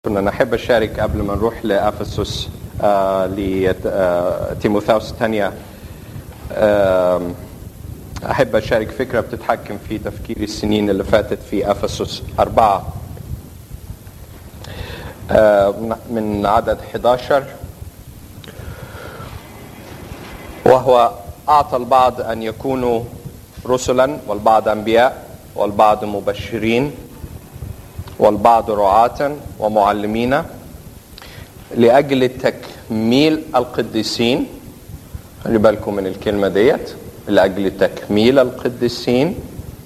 كنا نحب أشارك قبل ما نروح لأفسس آه لتيموثاوس الثانية آه أحب أشارك فكرة بتتحكم في تفكيري السنين اللي فاتت في أفسس أربعة آه من عدد 11 وهو أعطى البعض أن يكونوا رسلا والبعض أنبياء والبعض مبشرين والبعض رعاة ومعلمين لأجل تكميل القديسين خلي بالكم من الكلمة ديت لأجل تكميل القديسين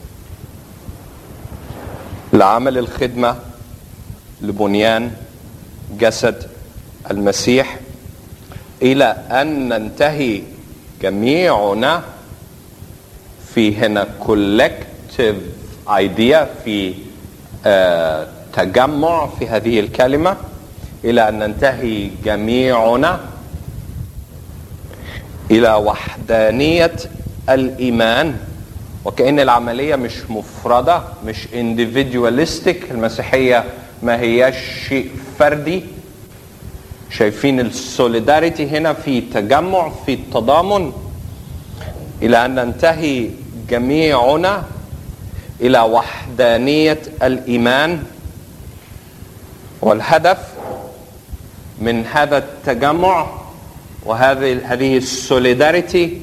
لعمل الخدمة لبنيان جسد المسيح إلى أن ننتهي جميعنا في هنا collective idea في آه تجمع في هذه الكلمة إلى أن ننتهي جميعنا إلى وحدانية الإيمان وكأن العملية مش مفردة مش individualistic المسيحية ما هياش شيء فردي شايفين السوليداريتي هنا في تجمع في التضامن إلى أن ننتهي جميعنا الى وحدانيه الايمان والهدف من هذا التجمع وهذه هذه السوليداريتي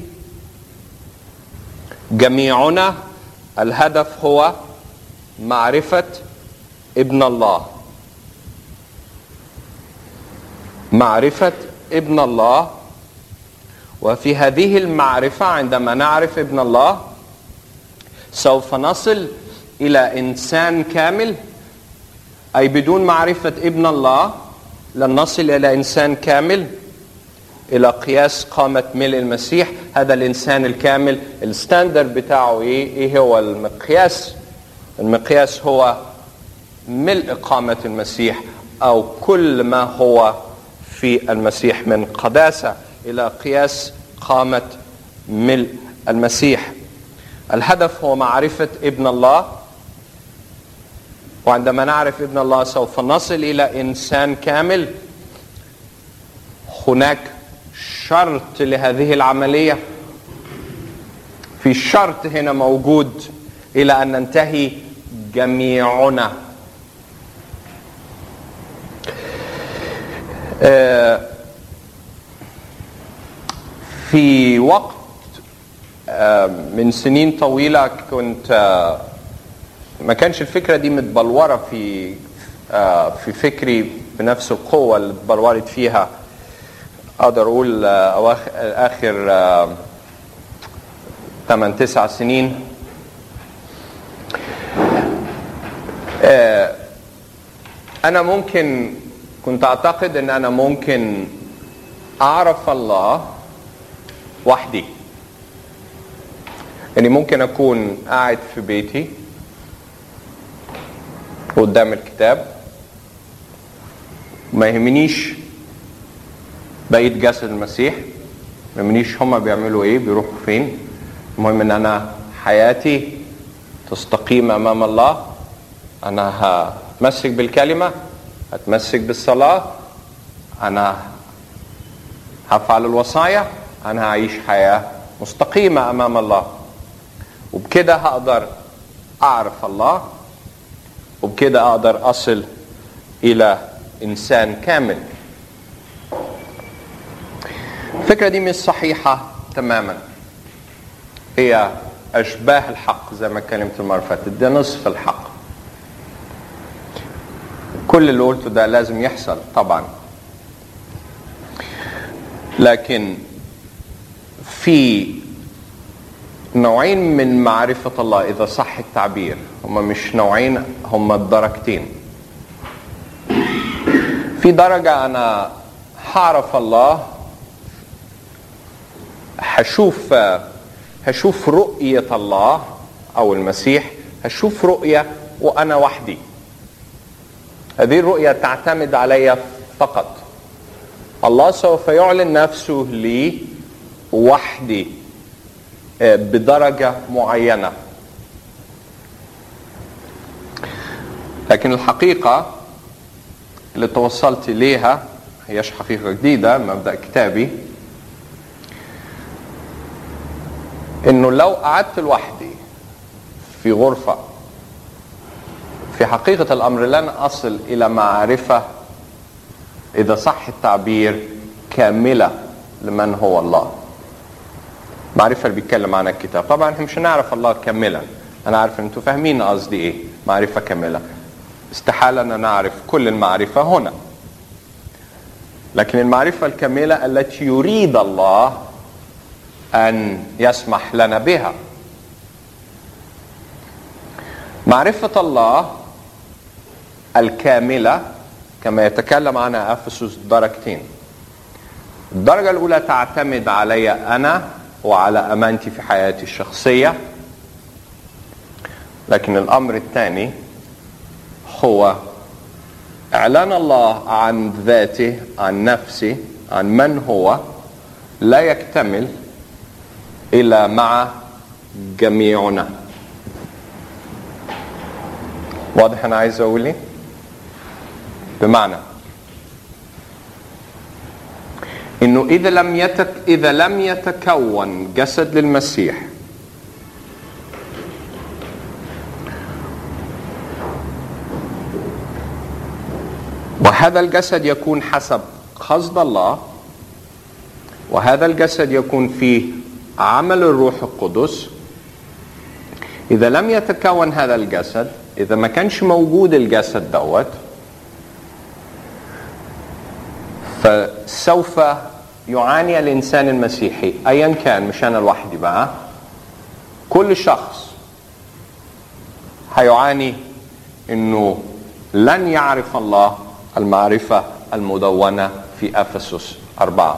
جميعنا الهدف هو معرفه ابن الله معرفه ابن الله وفي هذه المعرفه عندما نعرف ابن الله سوف نصل الى انسان كامل اي بدون معرفه ابن الله لن نصل الى انسان كامل الى قياس قامه ملء المسيح هذا الانسان الكامل الستاندرد بتاعه ايه ايه هو المقياس المقياس هو ملء قامه المسيح او كل ما هو في المسيح من قداسه الى قياس قامه ملء المسيح الهدف هو معرفة ابن الله وعندما نعرف ابن الله سوف نصل إلى إنسان كامل هناك شرط لهذه العملية في شرط هنا موجود إلى أن ننتهي جميعنا في وقت من سنين طويلة كنت ما كانش الفكرة دي متبلورة في في فكري بنفس القوة اللي اتبلورت فيها أقدر أقول أواخر آخر 8 9 سنين أنا ممكن كنت أعتقد إن أنا ممكن أعرف الله وحدي يعني ممكن اكون قاعد في بيتي قدام الكتاب ما يهمنيش بقية جسد المسيح ما يهمنيش هما بيعملوا ايه بيروحوا فين المهم ان انا حياتي تستقيم امام الله انا هتمسك بالكلمة هتمسك بالصلاة انا هفعل الوصايا انا هعيش حياة مستقيمة امام الله وبكده هقدر اعرف الله وبكده اقدر اصل الى انسان كامل الفكره دي مش صحيحه تماما هي اشباه الحق زي ما اتكلمت المره اللي فاتت ده نصف الحق كل اللي قلته ده لازم يحصل طبعا لكن في نوعين من معرفة الله إذا صح التعبير هما مش نوعين هما الدرجتين في درجة أنا هعرف الله هشوف هشوف رؤية الله أو المسيح هشوف رؤية وأنا وحدي هذه الرؤية تعتمد علي فقط الله سوف يعلن نفسه لي وحدي بدرجة معينة لكن الحقيقة اللي توصلت ليها هيش حقيقة جديدة مبدأ كتابي انه لو قعدت لوحدي في غرفة في حقيقة الأمر لن أصل إلى معرفة إذا صح التعبير كاملة لمن هو الله معرفة اللي بيتكلم عنها الكتاب طبعا احنا مش هنعرف الله كاملا أنا عارف أن أنتوا فاهمين قصدي إيه معرفة كاملة استحالة أن نعرف كل المعرفة هنا لكن المعرفة الكاملة التي يريد الله أن يسمح لنا بها معرفة الله الكاملة كما يتكلم عنها أفسس درجتين الدرجة الأولى تعتمد علي أنا وعلى أمانتي في حياتي الشخصية لكن الأمر الثاني هو إعلان الله عن ذاته عن نفسه عن من هو لا يكتمل إلا مع جميعنا واضح أنا عايز أقول إيه؟ بمعنى انه اذا لم يتك اذا لم يتكون جسد للمسيح وهذا الجسد يكون حسب قصد الله وهذا الجسد يكون فيه عمل الروح القدس اذا لم يتكون هذا الجسد اذا ما كانش موجود الجسد دوت فسوف يعاني الانسان المسيحي ايا كان مش انا لوحدي بقى كل شخص هيعاني انه لن يعرف الله المعرفة المدونة في أفسس أربعة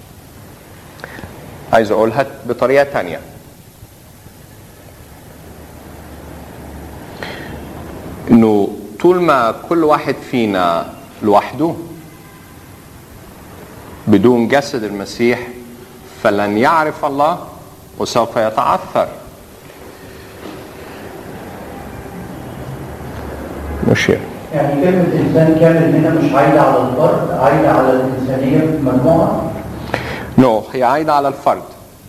عايز أقولها بطريقة تانية إنه طول ما كل واحد فينا لوحده بدون جسد المسيح فلن يعرف الله وسوف يتعثر مشير يعني كلمة إنسان كامل هنا مش عايدة على الفرد عايدة على الإنسانية في مجموعة نو no, هي عايدة على الفرد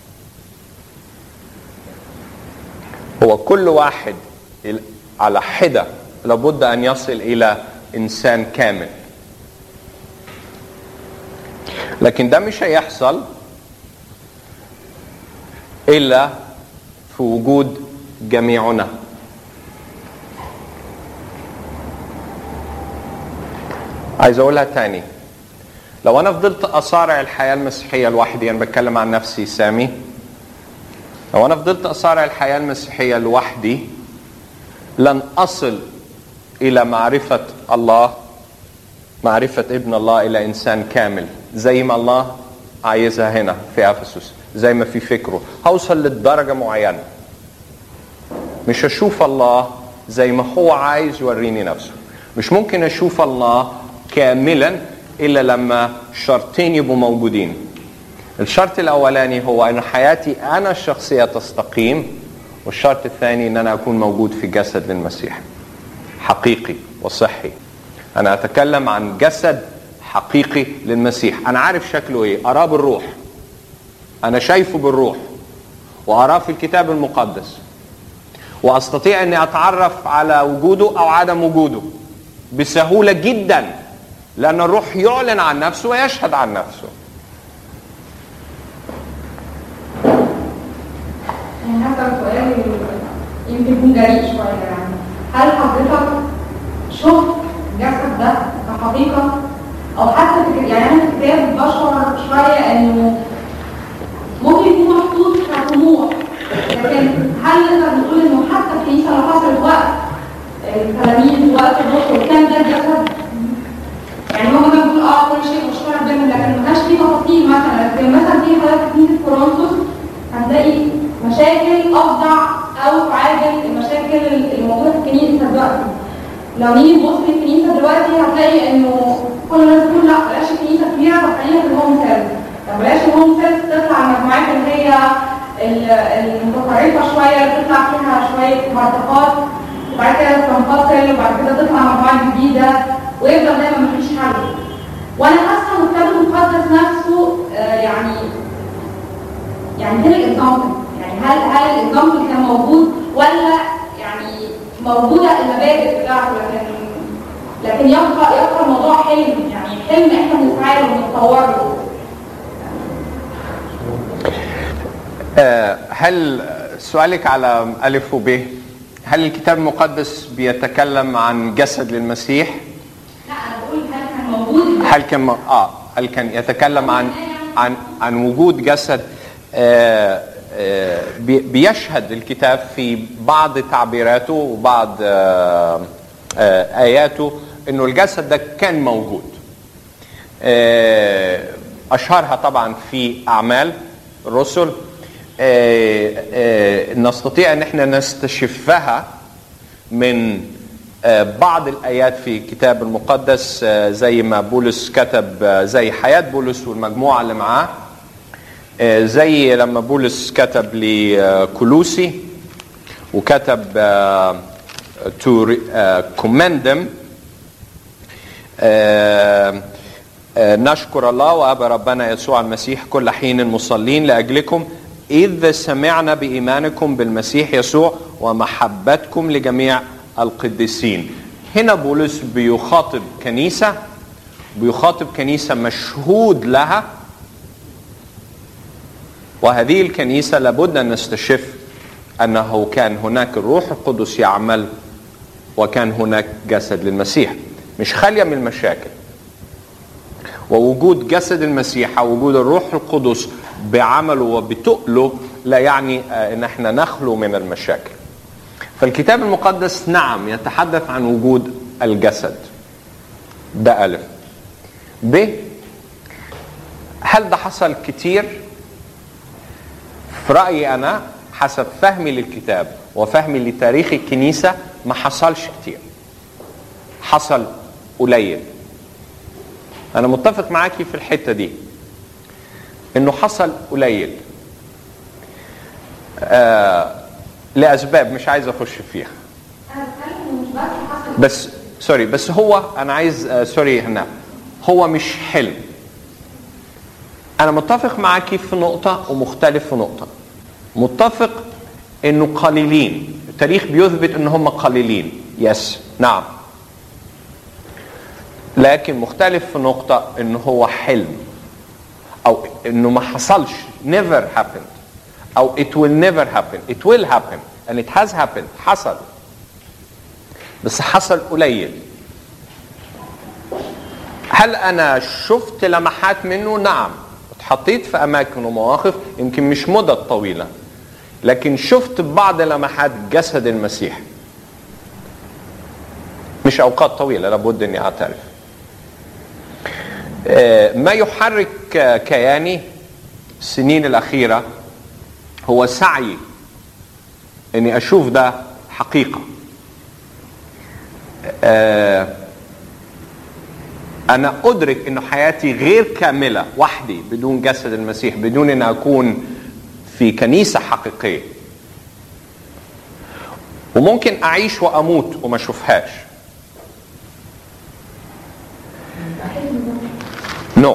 هو كل واحد على حدة لابد أن يصل إلى إنسان كامل لكن ده مش هيحصل إلا في وجود جميعنا عايز اقولها تاني لو انا فضلت اصارع الحياه المسيحيه لوحدي انا بتكلم عن نفسي سامي لو انا فضلت اصارع الحياه المسيحيه لوحدي لن اصل الى معرفه الله معرفه ابن الله الى انسان كامل زي ما الله عايزها هنا في افسس زي ما في فكره هوصل للدرجه معينه مش هشوف الله زي ما هو عايز يوريني نفسه مش ممكن اشوف الله كاملا الا لما شرطين يبقوا موجودين الشرط الاولاني هو ان حياتي انا الشخصيه تستقيم والشرط الثاني ان انا اكون موجود في جسد للمسيح حقيقي وصحي انا اتكلم عن جسد حقيقي للمسيح انا عارف شكله ايه اراه بالروح انا شايفه بالروح واراه في الكتاب المقدس واستطيع اني اتعرف على وجوده او عدم وجوده بسهوله جدا لأن الروح يعلن عن نفسه ويشهد عن نفسه يعني هسأل سؤال يمكن يكون جريء شوية يعني هل حضرتك شفت الجسد ده كحقيقة أو حتى في يعني أنا في الكتاب بشعر شوية إنه ممكن يكون محطوط كطموح لكن هل نقدر نقول إنه حتى الكنيسة لو حصلت وقت التلاميذ وقت الرسل كان ده الجسد يعني هو مثلا بيقول اه كل شيء مشترك بينهم لكن ما كانش فيه تفاصيل مثلا زي مثلا في حضرتك كنيسه كورنثوس هتلاقي مشاكل افظع او تعادل المشاكل اللي موجوده في الكنيسه دلوقتي لو نيجي نبص للكنيسه دلوقتي هتلاقي انه كل الناس تقول لا بلاش الكنيسه كبيره طب خلينا في الهوم سيلز طب بلاش الهوم سيلز تطلع المجموعات اللي هي المتطرفه شويه اللي تطلع فيها شويه معتقدات وبعد كده تنفصل وبعد كده تطلع مجموعات جديده ويفضل دايما مفيش حلم احنا بنسعى له وبنتطور له آه، هل سؤالك على ألف وب هل الكتاب المقدس بيتكلم عن جسد للمسيح؟ لا انا بقول هل كان موجود هل كان اه هل كان يتكلم عن عن عن وجود جسد آه آه بي- بيشهد الكتاب في بعض تعبيراته وبعض آه آه اياته انه الجسد ده كان موجود آه، اشهرها طبعا في اعمال الرسل آه، آه، نستطيع ان احنا نستشفها من آه، بعض الايات في الكتاب المقدس آه، زي ما بولس كتب آه، زي حياه بولس والمجموعه اللي معاه آه، زي لما بولس كتب لكولوسي وكتب تو كومندم آه، آه، نشكر الله وأبا ربنا يسوع المسيح كل حين مصلين لأجلكم إذ سمعنا بإيمانكم بالمسيح يسوع ومحبتكم لجميع القديسين هنا بولس بيخاطب كنيسة بيخاطب كنيسة مشهود لها وهذه الكنيسة لابد أن نستشف أنه كان هناك الروح القدس يعمل وكان هناك جسد للمسيح مش خالية من المشاكل ووجود جسد المسيح او وجود الروح القدس بعمله وبتقله لا يعني آه، ان احنا نخلو من المشاكل فالكتاب المقدس نعم يتحدث عن وجود الجسد ده ألف ب هل ده حصل كتير في رأيي أنا حسب فهمي للكتاب وفهمي لتاريخ الكنيسة ما حصلش كتير حصل قليل أنا متفق معاكي في الحتة دي إنه حصل قليل آه لأسباب مش عايز أخش فيها انا بتكلم إنه مش بس حصل بس سوري بس هو انا عايز آه، سوري هنا هو مش حلم انا متفق معاكي في نقطة ومختلف في نقطة متفق انه قليلين التاريخ بيثبت ان هم قليلين يس نعم لكن مختلف في نقطة انه هو حلم او انه ما حصلش never happened او it will never happen it will happen and it has happened حصل بس حصل قليل هل انا شفت لمحات منه نعم اتحطيت في اماكن ومواقف يمكن مش مدة طويلة لكن شفت بعض لمحات جسد المسيح مش اوقات طويلة لابد اني اعترف آه، ما يحرك آه، كياني السنين الاخيرة هو سعي اني اشوف ده حقيقه آه، أنا أدرك أن حياتي غير كاملة وحدي بدون جسد المسيح بدون أن أكون في كنيسة حقيقية وممكن أعيش وأموت وما أشوفهاش نو no.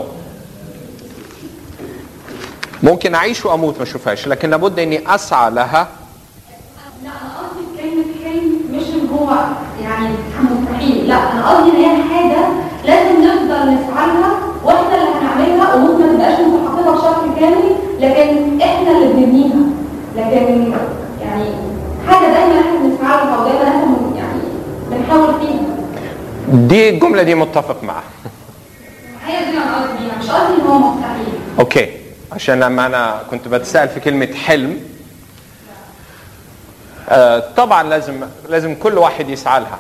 ممكن أعيش وأموت ما أشوفهاش لكن لابد أني أسعى لها لا انا قصدي بكلمه حلم مش ان هو يعني مستحيل لا انا قصدي ان هي حاجه لازم نفضل نسعى لها واحنا اللي هنعملها وممكن ما تبقاش متحققه بشكل كامل لكن احنا اللي بنبنيها لكن يعني حاجه دايما احنا بنسعى لها ودايما احنا يعني بنحاول فيها دي الجملة دي متفق معها هي دي اللي انا قصدي بيها مش قصدي ان هو مستحيل اوكي عشان لما انا كنت بتسال في كلمه حلم آه طبعا لازم لازم كل واحد يسعى لها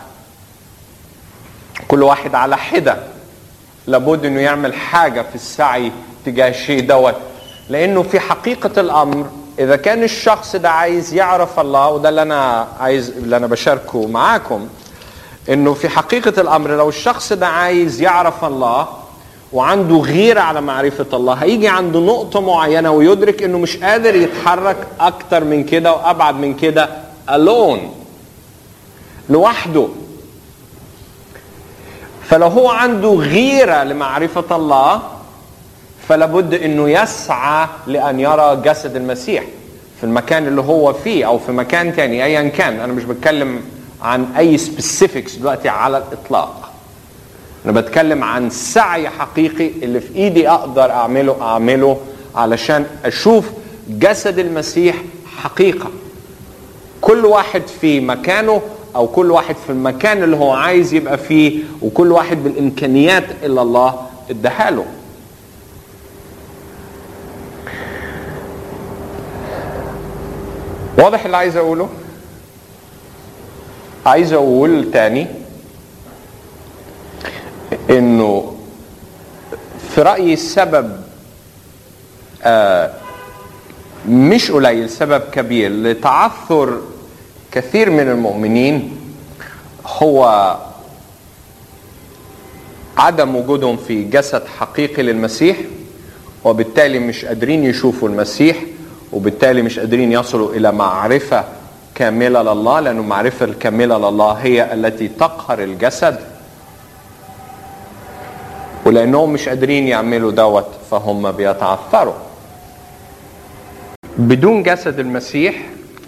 كل واحد على حده لابد انه يعمل حاجه في السعي تجاه الشيء دوت لانه في حقيقه الامر اذا كان الشخص ده عايز يعرف الله وده اللي انا عايز اللي انا بشاركه معاكم انه في حقيقه الامر لو الشخص ده عايز يعرف الله وعنده غيرة على معرفة الله هيجي عنده نقطة معينة ويدرك انه مش قادر يتحرك اكتر من كده وابعد من كده alone لوحده فلو هو عنده غيرة لمعرفة الله فلابد انه يسعى لان يرى جسد المسيح في المكان اللي هو فيه او في مكان تاني ايا كان انا مش بتكلم عن اي سبيسيفيكس دلوقتي على الاطلاق انا بتكلم عن سعي حقيقي اللي في ايدي اقدر اعمله اعمله علشان اشوف جسد المسيح حقيقه كل واحد في مكانه او كل واحد في المكان اللي هو عايز يبقى فيه وكل واحد بالامكانيات اللي الله اداها له واضح اللي عايز اقوله عايز اقول تاني انه في رايي السبب آه مش قليل سبب كبير لتعثر كثير من المؤمنين هو عدم وجودهم في جسد حقيقي للمسيح وبالتالي مش قادرين يشوفوا المسيح وبالتالي مش قادرين يصلوا الى معرفه كامله لله لأن المعرفه الكامله لله هي التي تقهر الجسد ولانهم مش قادرين يعملوا دوت فهم بيتعثروا بدون جسد المسيح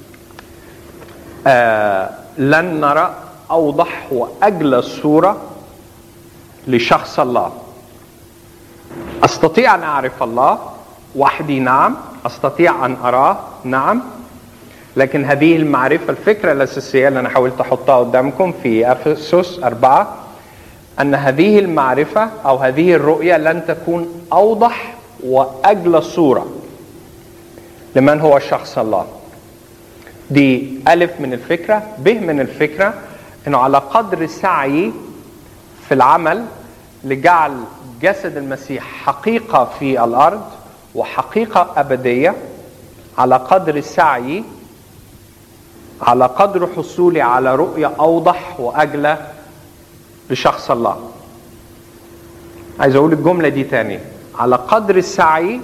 آه لن نرى اوضح واجلى صوره لشخص الله استطيع ان اعرف الله وحدي نعم استطيع ان اراه نعم لكن هذه المعرفه الفكره الاساسيه اللي انا حاولت احطها قدامكم في افسس اربعه ان هذه المعرفه او هذه الرؤيه لن تكون اوضح واجلى صوره لمن هو شخص الله دي ألف من الفكرة ب من الفكرة أنه على قدر سعي في العمل لجعل جسد المسيح حقيقة في الأرض وحقيقة أبدية على قدر سعي على قدر حصولي على رؤية أوضح وأجلى لشخص الله عايز أقول الجملة دي تاني على قدر السعي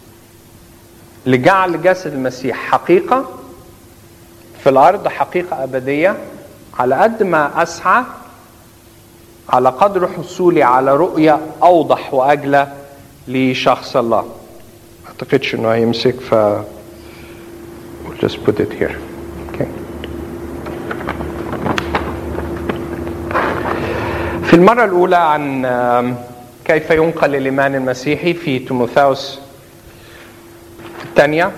لجعل جسد المسيح حقيقة في الأرض حقيقة أبدية على قد ما أسعى على قدر حصولي على رؤية أوضح وأجلى لشخص الله ما أعتقدش إنه هيمسك ف we'll just put it here okay. في المرة الأولى عن كيف ينقل الإيمان المسيحي في تيموثاوس الثانية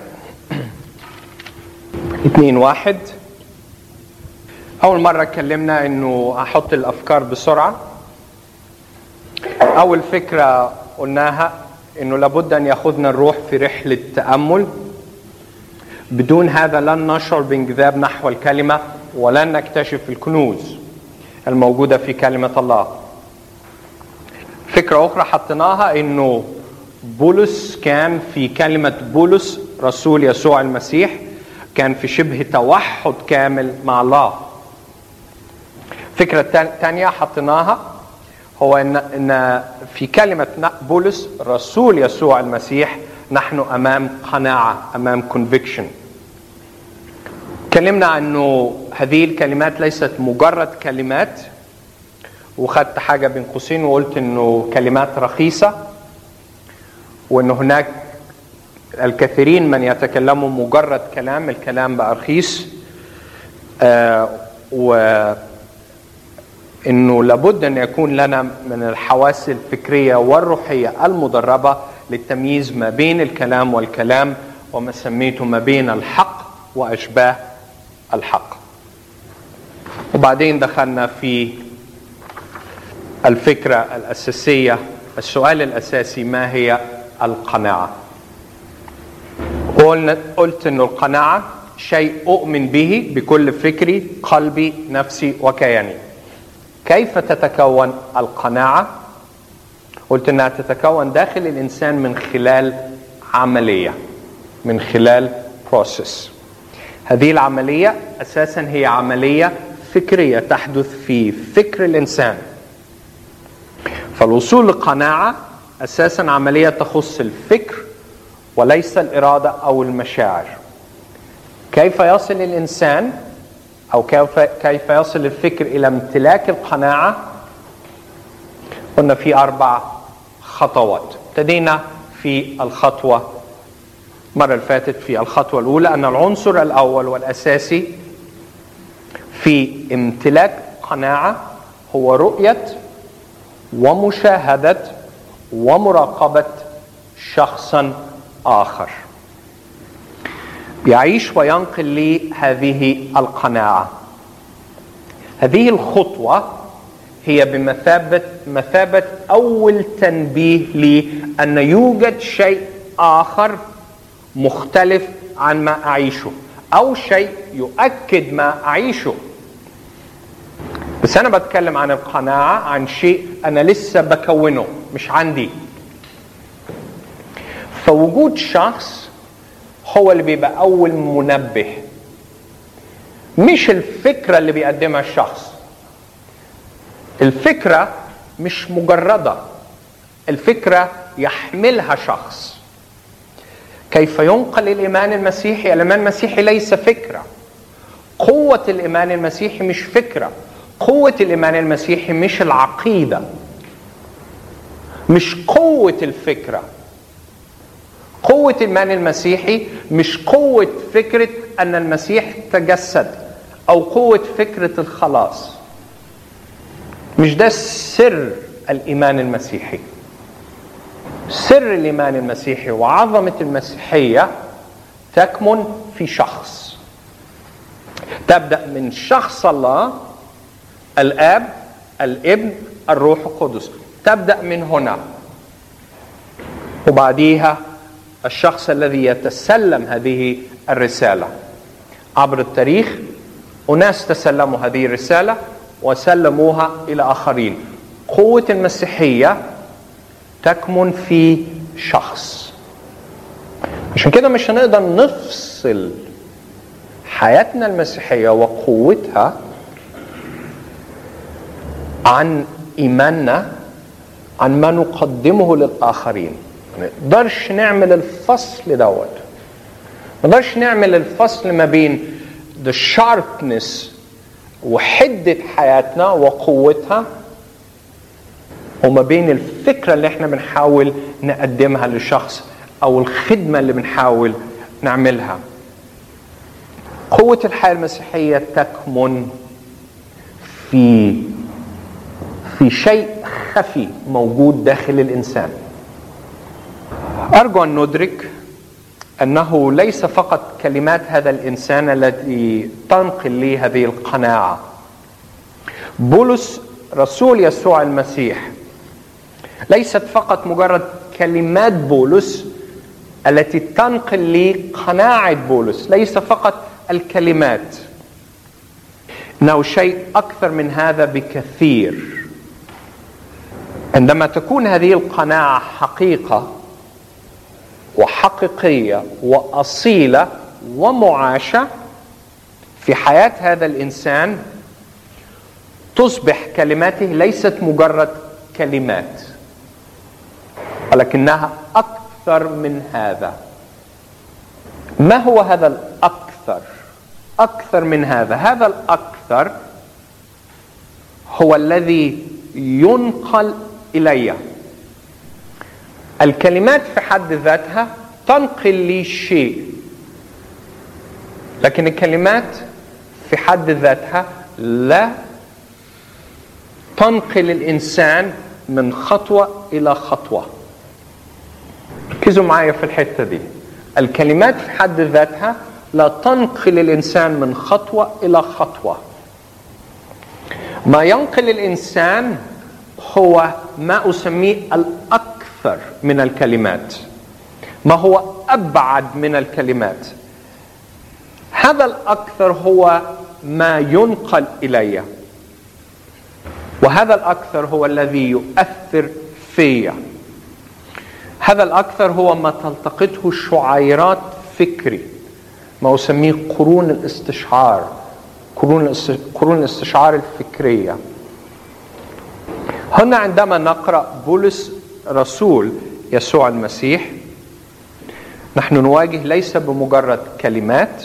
اثنين واحد أول مرة اتكلمنا إنه أحط الأفكار بسرعة أول فكرة قلناها إنه لابد أن يأخذنا الروح في رحلة تأمل بدون هذا لن نشعر بانجذاب نحو الكلمة ولن نكتشف الكنوز الموجودة في كلمة الله فكرة أخرى حطيناها إنه بولس كان في كلمة بولس رسول يسوع المسيح كان في شبه توحد كامل مع الله فكرة تانية حطيناها هو إن, إن في كلمة بولس رسول يسوع المسيح نحن أمام قناعة أمام conviction تكلمنا أنه هذه الكلمات ليست مجرد كلمات وخدت حاجة بين قوسين وقلت أنه كلمات رخيصة وأن هناك الكثيرين من يتكلموا مجرد كلام الكلام بقى رخيص آه و انه لابد ان يكون لنا من الحواس الفكريه والروحيه المدربه للتمييز ما بين الكلام والكلام وما سميته ما بين الحق واشباه الحق. وبعدين دخلنا في الفكره الاساسيه السؤال الاساسي ما هي القناعه؟ قلت انه القناعه شيء اؤمن به بكل فكري قلبي نفسي وكياني. كيف تتكون القناعه قلت انها تتكون داخل الانسان من خلال عمليه من خلال بروسيس هذه العمليه اساسا هي عمليه فكريه تحدث في فكر الانسان فالوصول لقناعه اساسا عمليه تخص الفكر وليس الاراده او المشاعر كيف يصل الانسان او كيف كيف يصل الفكر الى امتلاك القناعه قلنا في اربع خطوات ابتدينا في الخطوه المره اللي فاتت في الخطوه الاولى ان العنصر الاول والاساسي في امتلاك قناعه هو رؤيه ومشاهده ومراقبه شخصا اخر يعيش وينقل لي هذه القناعه هذه الخطوه هي بمثابه مثابه اول تنبيه لي ان يوجد شيء اخر مختلف عن ما اعيشه او شيء يؤكد ما اعيشه بس انا بتكلم عن القناعه عن شيء انا لسه بكونه مش عندي فوجود شخص هو اللي بيبقى اول منبه مش الفكره اللي بيقدمها الشخص الفكره مش مجرده الفكره يحملها شخص كيف ينقل الايمان المسيحي الايمان المسيحي ليس فكره قوه الايمان المسيحي مش فكره قوه الايمان المسيحي مش العقيده مش قوه الفكره قوه الايمان المسيحي مش قوه فكره ان المسيح تجسد او قوه فكره الخلاص مش ده سر الايمان المسيحي سر الايمان المسيحي وعظمه المسيحيه تكمن في شخص تبدا من شخص الله الاب الابن الروح القدس تبدا من هنا وبعديها الشخص الذي يتسلم هذه الرساله عبر التاريخ اناس تسلموا هذه الرساله وسلموها الى اخرين قوه المسيحيه تكمن في شخص عشان كده مش هنقدر نفصل حياتنا المسيحيه وقوتها عن ايماننا عن ما نقدمه للاخرين ما نقدرش نعمل الفصل دوت ما نقدرش نعمل الفصل ما بين the sharpness وحدة حياتنا وقوتها وما بين الفكرة اللي احنا بنحاول نقدمها للشخص أو الخدمة اللي بنحاول نعملها قوة الحياة المسيحية تكمن في في شيء خفي موجود داخل الإنسان أرجو أن ندرك أنه ليس فقط كلمات هذا الإنسان التي تنقل لي هذه القناعة بولس رسول يسوع المسيح ليست فقط مجرد كلمات بولس التي تنقل لي قناعة بولس ليس فقط الكلمات انه شيء اكثر من هذا بكثير عندما تكون هذه القناعه حقيقه وحقيقيه واصيله ومعاشه في حياه هذا الانسان تصبح كلماته ليست مجرد كلمات ولكنها اكثر من هذا ما هو هذا الاكثر اكثر من هذا هذا الاكثر هو الذي ينقل الي الكلمات في حد ذاتها تنقل لي شيء لكن الكلمات في حد ذاتها لا تنقل الانسان من خطوه الى خطوه ركزوا معايا في الحته دي الكلمات في حد ذاتها لا تنقل الانسان من خطوه الى خطوه ما ينقل الانسان هو ما اسميه الاكثر من الكلمات ما هو ابعد من الكلمات هذا الاكثر هو ما ينقل الي وهذا الاكثر هو الذي يؤثر في هذا الاكثر هو ما تلتقطه شعيرات فكري ما اسميه قرون الاستشعار قرون قرون الاستشعار الفكريه هنا عندما نقرا بولس رسول يسوع المسيح نحن نواجه ليس بمجرد كلمات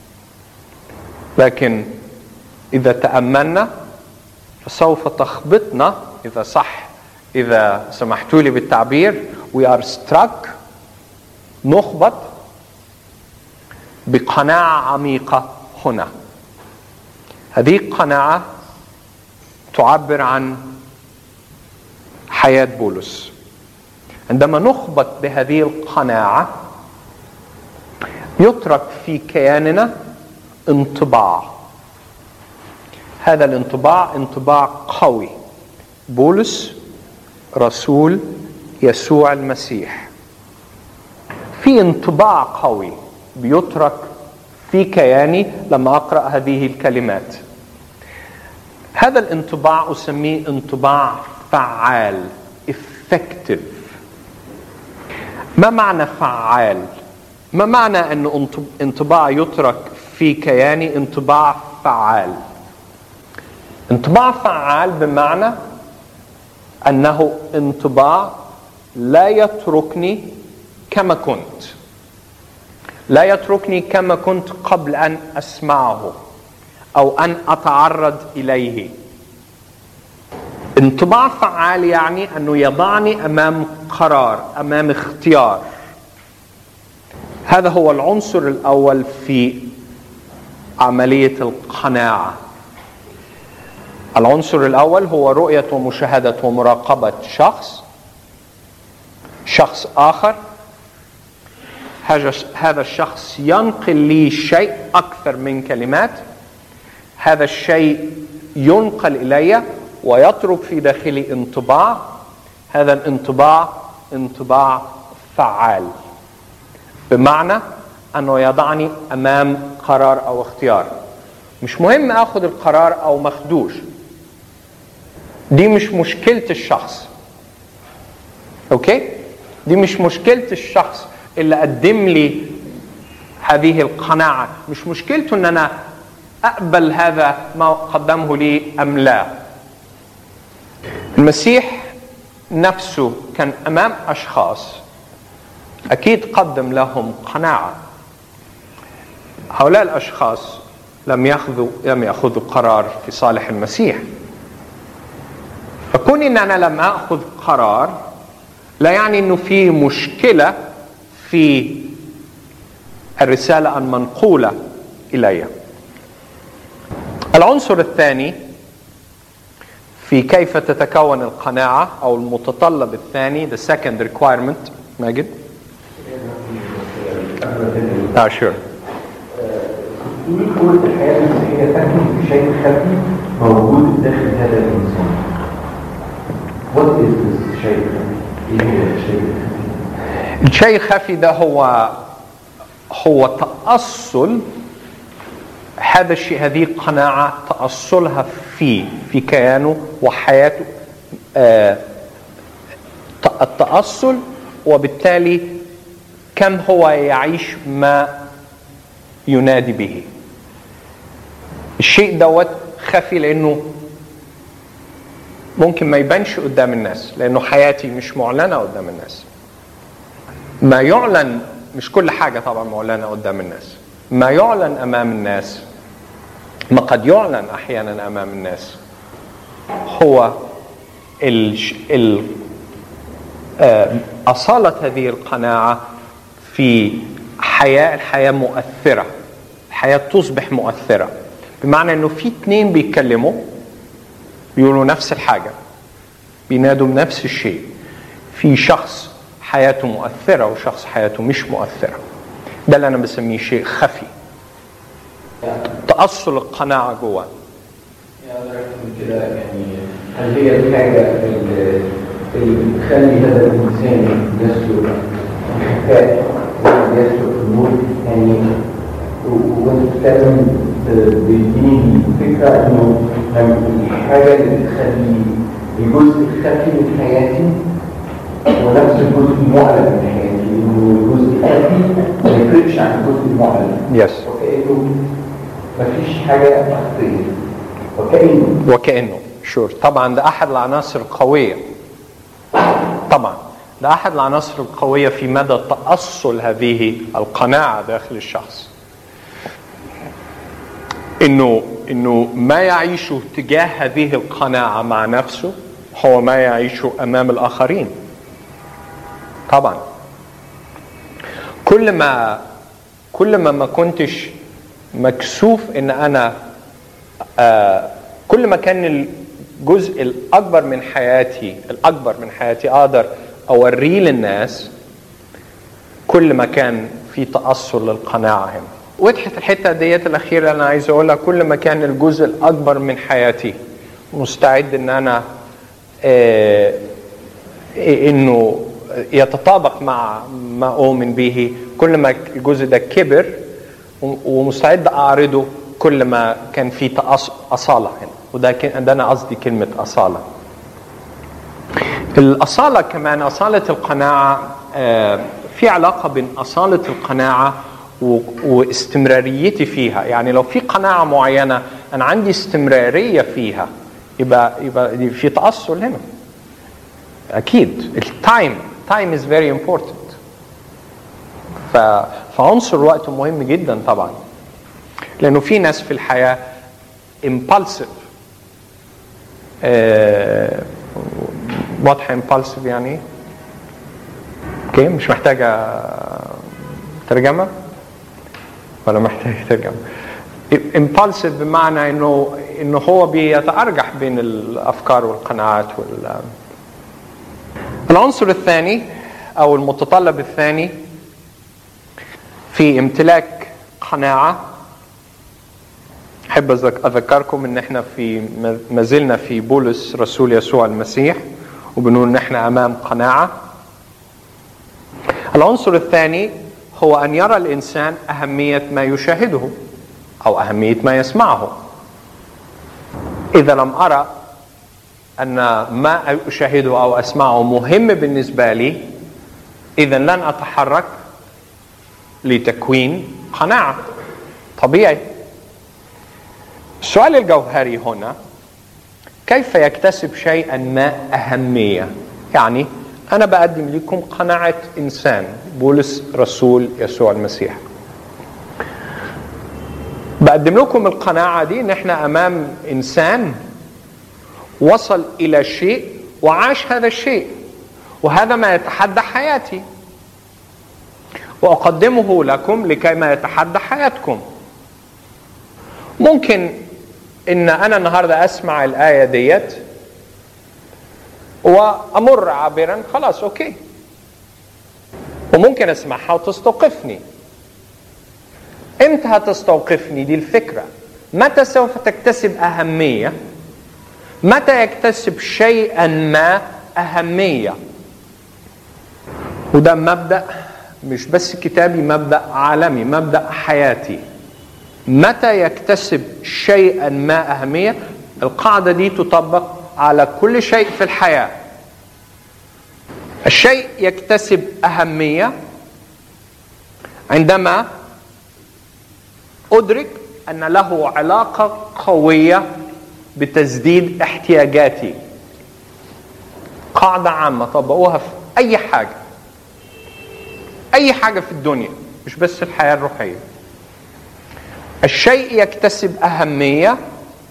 لكن اذا تاملنا فسوف تخبطنا اذا صح اذا سمحتوا لي بالتعبير we are struck نخبط بقناعه عميقه هنا هذه القناعه تعبر عن حياه بولس عندما نخبط بهذه القناعه يترك في كياننا انطباع هذا الانطباع انطباع قوي بولس رسول يسوع المسيح في انطباع قوي بيترك في كياني لما اقرا هذه الكلمات هذا الانطباع اسميه انطباع فعال effective ما معنى فعال ما معنى أن انطباع يترك في كياني انطباع فعال انطباع فعال بمعنى أنه انطباع لا يتركني كما كنت لا يتركني كما كنت قبل أن أسمعه أو أن أتعرض إليه انطباع فعال يعني أنه يضعني أمام قرار أمام اختيار هذا هو العنصر الاول في عمليه القناعه العنصر الاول هو رؤيه ومشاهده ومراقبه شخص شخص اخر هذا الشخص ينقل لي شيء اكثر من كلمات هذا الشيء ينقل الي ويترك في داخلي انطباع هذا الانطباع انطباع فعال بمعنى انه يضعني امام قرار او اختيار مش مهم اخذ القرار او مخدوش دي مش مشكله الشخص اوكي دي مش مشكله الشخص اللي قدم لي هذه القناعه مش مشكلته ان انا اقبل هذا ما قدمه لي ام لا المسيح نفسه كان امام اشخاص اكيد قدم لهم قناعه هؤلاء الاشخاص لم ياخذوا لم ياخذوا قرار في صالح المسيح فكون ان انا لم اخذ قرار لا يعني انه في مشكله في الرساله المنقوله الي العنصر الثاني في كيف تتكون القناعه او المتطلب الثاني the second requirement ماجد اه شور في قوة الحياة المسيحية تكمن في شيء خفي موجود داخل هذا الإنسان. What is this شيء خفي؟ إيه هو الشيء الخفي؟ الشيء الخفي ده هو هو تأصل هذا الشيء هذه القناعة تأصلها في في كيانه وحياته آه التأصل وبالتالي كم هو يعيش ما ينادي به الشيء دوت خفي لانه ممكن ما يبانش قدام الناس لانه حياتي مش معلنه قدام الناس ما يعلن مش كل حاجه طبعا معلنه قدام الناس ما يعلن امام الناس ما قد يعلن احيانا امام الناس هو ال ال اصاله هذه القناعه في حياه الحياه مؤثره الحياه تصبح مؤثره بمعنى انه في اتنين بيتكلموا بيقولوا نفس الحاجه بينادوا بنفس الشيء في شخص حياته مؤثره وشخص حياته مش مؤثره ده اللي انا بسميه شيء خفي تاصل القناعه جواه كده يعني هل هي الحاجة اللي اللي بتخلي هذا الإنسان يسلك الخفاء ويسلك النور يعني و- وانت بتتكلم ب- بيديني فكرة انه الحاجة اللي بتخلي الجزء الخفي من حياتي ونفس الجزء المعلن من حياتي انه الجزء الخفي ما يفرقش عن الجزء المعلن يس وكأنه مفيش حاجة مخفية وكأنه وكانه شور طبعا ده احد العناصر القويه طبعا ده احد العناصر القويه في مدى تاصل هذه القناعه داخل الشخص انه انه ما يعيشه تجاه هذه القناعه مع نفسه هو ما يعيشه امام الاخرين طبعا كل ما كل ما ما كنتش مكسوف ان انا آه كل ما كان ال- الجزء الاكبر من حياتي الاكبر من حياتي اقدر اوريه للناس كل ما كان في تاصل للقناعه هنا وضحت الحته ديت الاخيره اللي انا عايز اقولها كل ما كان الجزء الاكبر من حياتي مستعد ان انا آه انه يتطابق مع ما اؤمن به كل ما الجزء ده كبر ومستعد اعرضه كل ما كان في اصاله هنا وده كان ده انا قصدي كلمه اصاله الاصاله كمان اصاله القناعه آه في علاقه بين اصاله القناعه واستمراريتي فيها يعني لو في قناعه معينه انا عندي استمراريه فيها يبقى يبقى في تاصل هنا اكيد التايم تايم از فيري امبورتنت فعنصر الوقت مهم جدا طبعا لانه في ناس في الحياه impulsive آه واضحه impulsive يعني ايه؟ اوكي مش محتاجه ترجمه ولا محتاج ترجمه impulsive بمعنى انه انه هو بيتارجح بين الافكار والقناعات وال العنصر الثاني او المتطلب الثاني في امتلاك قناعه احب اذكركم ان احنا في ما زلنا في بولس رسول يسوع المسيح وبنقول ان احنا امام قناعه العنصر الثاني هو ان يرى الانسان اهميه ما يشاهده او اهميه ما يسمعه اذا لم ارى ان ما اشاهده او اسمعه مهم بالنسبه لي اذا لن اتحرك لتكوين قناعه طبيعي السؤال الجوهري هنا كيف يكتسب شيئا ما اهميه يعني انا بقدم لكم قناعه انسان بولس رسول يسوع المسيح بقدم لكم القناعه دي ان احنا امام انسان وصل الى شيء وعاش هذا الشيء وهذا ما يتحدى حياتي واقدمه لكم لكي ما يتحدى حياتكم ممكن ان انا النهارده اسمع الايه ديت وامر عابرا خلاص اوكي وممكن اسمعها وتستوقفني امتى هتستوقفني دي الفكره متى سوف تكتسب اهميه متى يكتسب شيئا ما اهميه وده مبدا مش بس كتابي مبدا عالمي مبدا حياتي متى يكتسب شيئا ما اهميه القاعده دي تطبق على كل شيء في الحياه الشيء يكتسب اهميه عندما ادرك ان له علاقه قويه بتسديد احتياجاتي قاعده عامه طبقوها في اي حاجه اي حاجه في الدنيا مش بس الحياه الروحيه الشيء يكتسب اهميه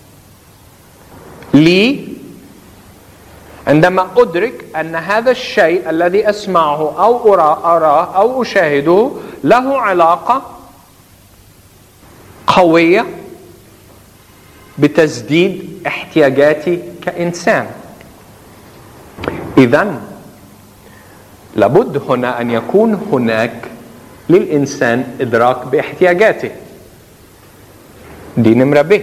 لي عندما ادرك ان هذا الشيء الذي اسمعه او اراه او اشاهده له علاقه قويه بتسديد احتياجاتي كانسان اذا لابد هنا ان يكون هناك للانسان ادراك باحتياجاته دي نمره ب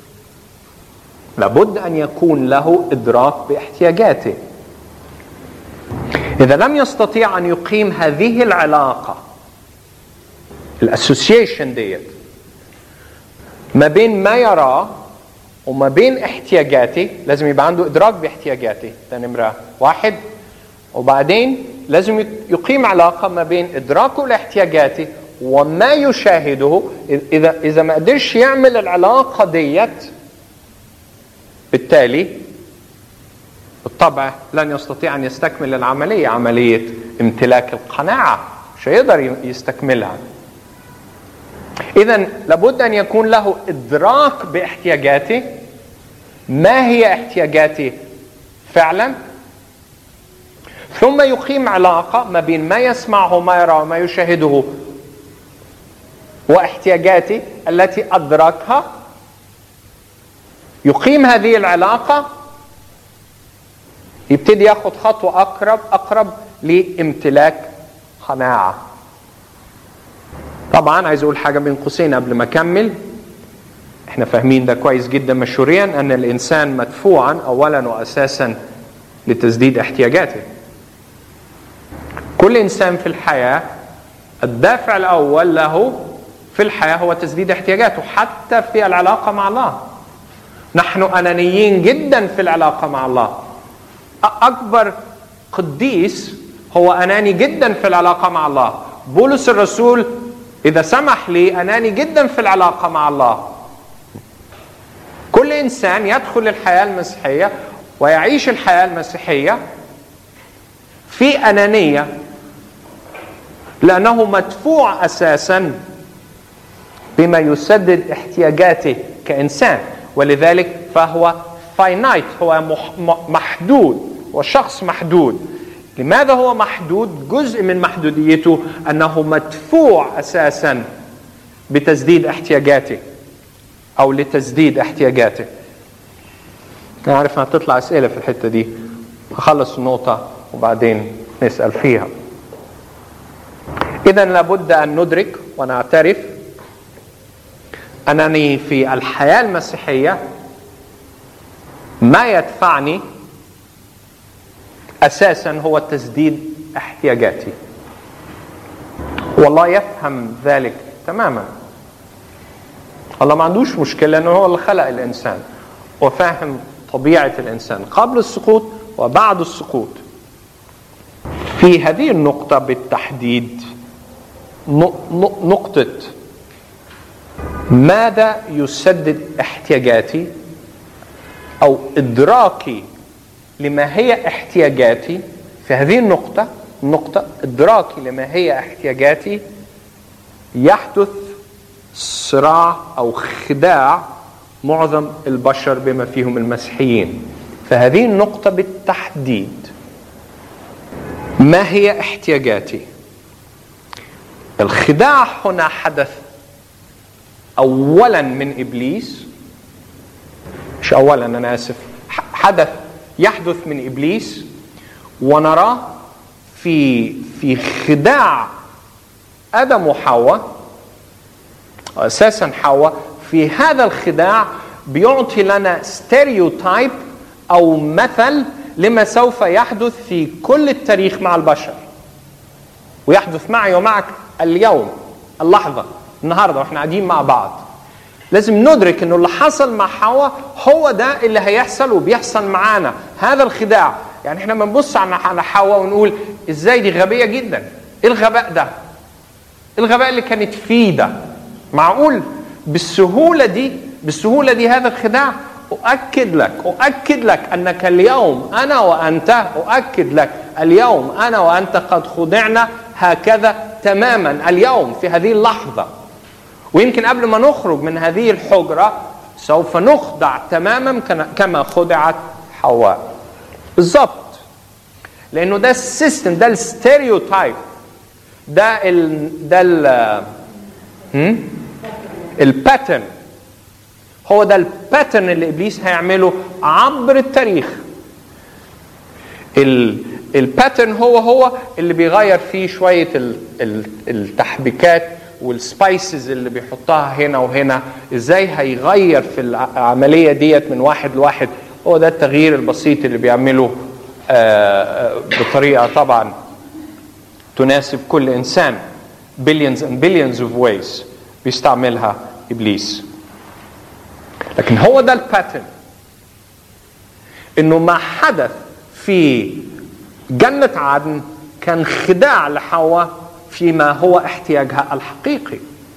لابد ان يكون له ادراك باحتياجاته اذا لم يستطيع ان يقيم هذه العلاقه الاسوسيشن ديت ما بين ما يراه وما بين احتياجاته لازم يبقى عنده ادراك باحتياجاته ده نمره واحد وبعدين لازم يقيم علاقه ما بين ادراكه لاحتياجاته وما يشاهده اذا اذا ما قدرش يعمل العلاقه ديت بالتالي بالطبع لن يستطيع ان يستكمل العمليه عمليه امتلاك القناعه مش هيقدر يستكملها اذا لابد ان يكون له ادراك باحتياجاته ما هي احتياجاته فعلا ثم يقيم علاقه ما بين ما يسمعه ما يرى وما يشاهده واحتياجاته التي ادركها يقيم هذه العلاقه يبتدي ياخد خطوة أقرب أقرب لامتلاك قناعة طبعا عايز أقول حاجة بين قوسين قبل ما أكمل احنا فاهمين ده كويس جدا مشهوريا أن الإنسان مدفوعا أولا وأساسا لتسديد احتياجاته كل إنسان في الحياة الدافع الأول له في الحياة هو تسديد احتياجاته حتى في العلاقة مع الله نحن أنانيين جدا في العلاقة مع الله أكبر قديس هو أناني جدا في العلاقة مع الله بولس الرسول إذا سمح لي أناني جدا في العلاقة مع الله كل إنسان يدخل الحياة المسيحية ويعيش الحياة المسيحية في أنانية لأنه مدفوع أساسا بما يسدد احتياجاته كإنسان ولذلك فهو فاينايت هو محدود هو شخص محدود لماذا هو محدود جزء من محدوديته أنه مدفوع أساسا بتسديد احتياجاته أو لتسديد احتياجاته أنا عارف هتطلع أسئلة في الحتة دي أخلص النقطة وبعدين نسأل فيها إذا لابد أن ندرك ونعترف أنني في الحياة المسيحية ما يدفعني أساسا هو تسديد احتياجاتي والله يفهم ذلك تماما الله ما عندوش مشكلة أنه هو اللي خلق الإنسان وفاهم طبيعة الإنسان قبل السقوط وبعد السقوط في هذه النقطة بالتحديد نقطة ماذا يسدد احتياجاتي او ادراكي لما هي احتياجاتي في هذه النقطة النقطة ادراكي لما هي احتياجاتي يحدث صراع او خداع معظم البشر بما فيهم المسيحيين فهذه النقطة بالتحديد ما هي احتياجاتي الخداع هنا حدث اولا من ابليس مش اولا انا اسف حدث يحدث من ابليس ونراه في في خداع ادم وحواء اساسا حواء في هذا الخداع بيعطي لنا ستيريوتايب او مثل لما سوف يحدث في كل التاريخ مع البشر ويحدث معي ومعك اليوم اللحظه النهارده واحنا قاعدين مع بعض لازم ندرك انه اللي حصل مع حواء هو ده اللي هيحصل وبيحصل معانا هذا الخداع يعني احنا بنبص على حواء ونقول ازاي دي غبيه جدا ايه الغباء ده ايه الغباء اللي كانت فيه ده معقول بالسهوله دي بالسهوله دي هذا الخداع اؤكد لك اؤكد لك انك اليوم انا وانت اؤكد لك اليوم انا وانت قد خضعنا هكذا تماما اليوم في هذه اللحظه ويمكن قبل ما نخرج من هذه الحجرة سوف نخضع تماما كما خضعت حواء بالظبط لانه ده السيستم ده الستيريوتايب ده ال ده ال الباترن هو ده الباترن اللي ابليس هيعمله عبر التاريخ الباترن هو هو اللي بيغير فيه شويه التحبيكات والسبايسز اللي بيحطها هنا وهنا ازاي هيغير في العمليه ديت من واحد لواحد هو ده التغيير البسيط اللي بيعمله بطريقه طبعا تناسب كل انسان billions and billions of ways بيستعملها ابليس لكن هو ده الباترن انه ما حدث في جنه عدن كان خداع لحواء فيما هو احتياجها الحقيقي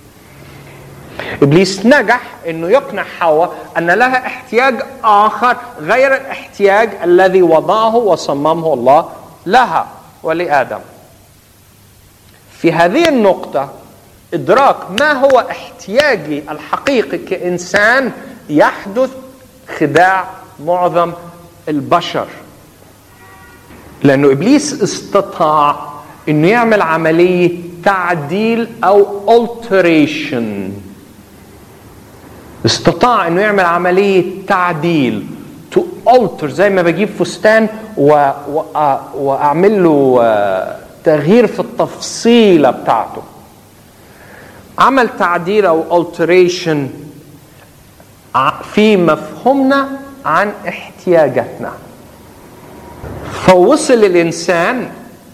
ابليس نجح انه يقنع حواء ان لها احتياج اخر غير الاحتياج الذي وضعه وصممه الله لها ولادم في هذه النقطه ادراك ما هو احتياجي الحقيقي كانسان يحدث خداع معظم البشر لانه ابليس استطاع انه يعمل عمليه تعديل او alteration استطاع انه يعمل عمليه تعديل to alter زي ما بجيب فستان و... و... واعمل له آه، تغيير في التفصيله بتاعته عمل تعديل او alteration ع- في مفهومنا عن احتياجاتنا فوصل الانسان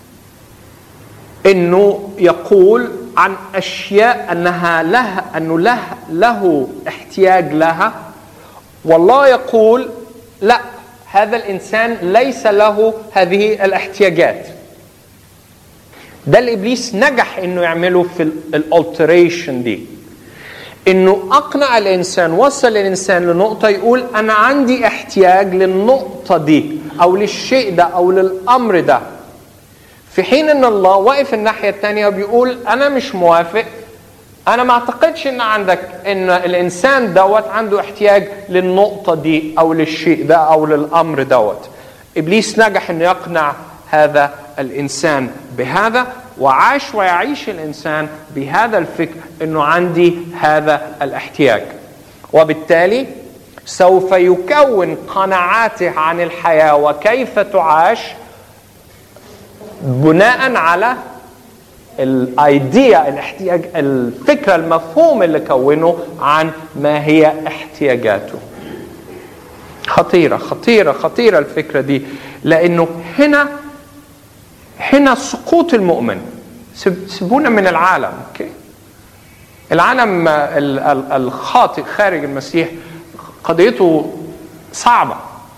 انه يقول عن اشياء انها له انه له له احتياج لها والله يقول لا هذا الانسان ليس له هذه الاحتياجات ده الابليس نجح انه يعمله في الالتريشن دي انه اقنع الانسان وصل الانسان لنقطه يقول انا عندي احتياج للنقطه دي او للشيء ده او للامر ده في حين ان الله واقف الناحيه الثانيه وبيقول انا مش موافق انا ما اعتقدش ان عندك ان الانسان دوت عنده احتياج للنقطه دي او للشيء ده او للامر دوت ابليس نجح انه يقنع هذا الانسان بهذا وعاش ويعيش الانسان بهذا الفكر انه عندي هذا الاحتياج وبالتالي سوف يكون قناعاته عن الحياه وكيف تعاش بناء على الايديا الاحتياج الفكره المفهوم اللي كونه عن ما هي احتياجاته خطيره خطيره خطيره الفكره دي لانه هنا هنا سقوط المؤمن سب- سيبونا من العالم اوكي العالم ال- ال- الخاطئ خارج المسيح قضيته صعبه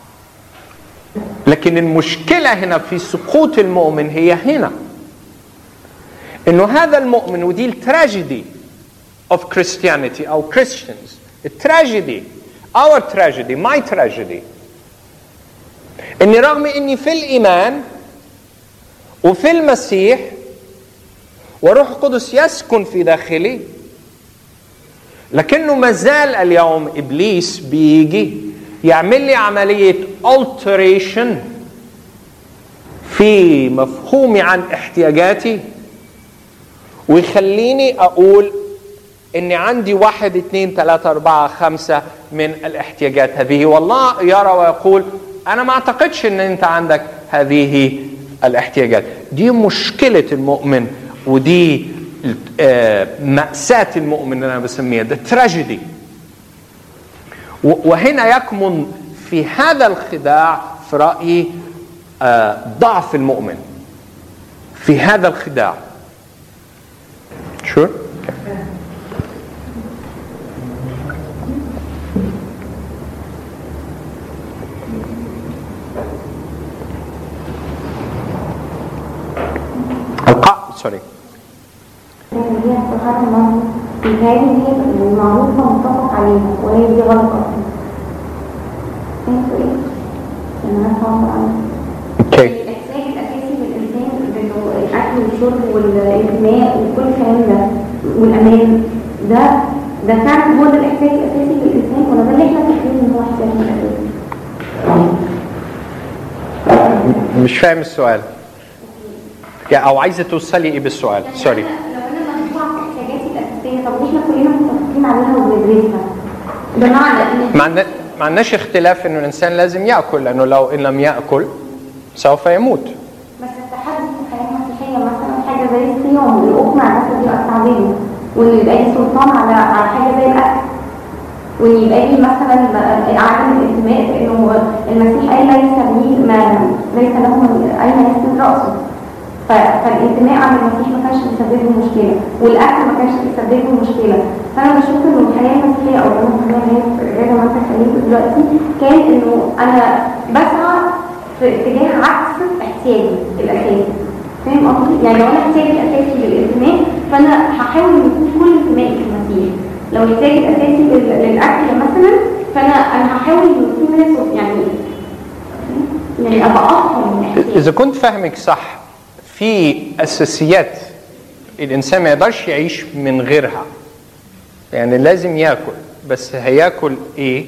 لكن المشكله هنا في سقوط المؤمن هي هنا انه هذا المؤمن ودي التراجيدي of Christianity او Christians التراجيدي our tragedy my tragedy اني رغم اني في الايمان وفي المسيح وروح القدس يسكن في داخلي لكنه ما زال اليوم ابليس بيجي يعمل لي عمليه alteration في مفهومي عن احتياجاتي ويخليني اقول اني عندي واحد اثنين ثلاثة اربعة خمسة من الاحتياجات هذه والله يرى ويقول انا ما اعتقدش ان انت عندك هذه الاحتياجات دي مشكلة المؤمن ودي آه، مأساة المؤمن اللي انا بسميها ده تراجيدي وهنا يكمن في هذا الخداع في رأيي آه، ضعف المؤمن في هذا الخداع Sure? Okay. القاء سوري هي صفات المرض بيتهيألي إن هي المعروفة متفق عليها وهي دي غلط أصلا انتوا ايه؟ يعني أنا فاهمة عنها اوكي الاحتياج الاساسي للانسان انه الاكل والشرب والانتماء وكل الكلام ده والامان ده ده فعلا هو ده الاحتياج الاساسي للانسان ولا ده اللي احنا فاكرين ان هو احتياجنا الاساسي؟ مش فاهم السؤال يا او عايزه توصلي ايه بالسؤال سوري لو انا مجموعه في احتياجاتي الاساسيه طب احنا كلنا متفقين عليها وبندرسها بمعنى ان ما عندنا ما عندناش اختلاف انه الانسان لازم ياكل لانه لو ان لم ياكل سوف يموت بس التحدي في الحياه المسيحيه مثلا حاجه زي الصيام الاقنع مثلا يبقى استعبده وان يبقى لي سلطان على على حاجه زي الاكل وان يبقى لي مثلا عدم الانتماء انه المسيح قال ليس لي ما ليس له من اين يسند راسه ف- فالانتماء عن المسيح ما كانش بيسبب له مشكله والاكل ما كانش بيسبب له مشكله فانا بشوف انه الحياه المسيحيه او الحياه اللي هي غير ما انت اتكلمت دلوقتي كان انه انا بسعى في اتجاه عكس احتياجي الاساسي فاهم قصدي؟ يعني لو انا احتياجي الاساسي للانتماء فانا هحاول ان يكون كل انتمائي في المسيح لو احتياجي الاساسي لل- للاكل مثلا فانا انا هحاول ان يكون ناس يعني يعني ابقى افهم من احتياجي اذا كنت فاهمك صح في اساسيات الانسان ما يقدرش يعيش من غيرها يعني لازم ياكل بس هياكل ايه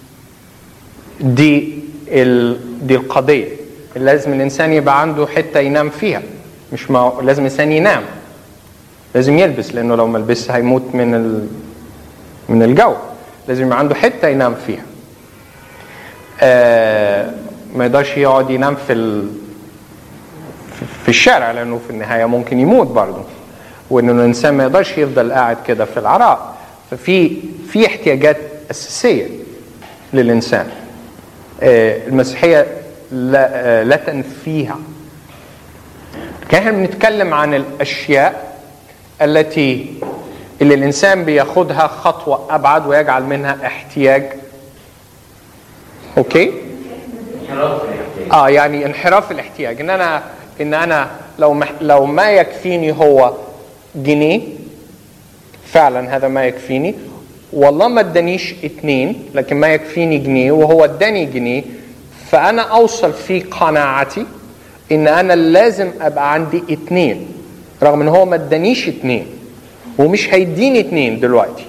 دي ال... دي القضيه لازم الانسان يبقى عنده حته ينام فيها مش ما لازم الانسان ينام لازم يلبس لانه لو ما لبس هيموت من ال... من الجو لازم يبقى عنده حته ينام فيها آه ما يقدرش يقعد ينام في ال... في الشارع لانه في النهايه ممكن يموت برضه وانه الانسان ما يقدرش يفضل قاعد كده في العراء ففي في احتياجات اساسيه للانسان آه المسيحيه لا, آه لا تنفيها لكن احنا بنتكلم عن الاشياء التي اللي الانسان بياخدها خطوه ابعد ويجعل منها احتياج اوكي اه يعني انحراف الاحتياج ان انا ان انا لو مح لو ما يكفيني هو جنيه فعلا هذا ما يكفيني والله ما ادانيش اتنين لكن ما يكفيني جنيه وهو اداني جنيه فانا اوصل في قناعتي ان انا لازم ابقى عندي اتنين رغم ان هو ما ادانيش اتنين ومش هيديني اتنين دلوقتي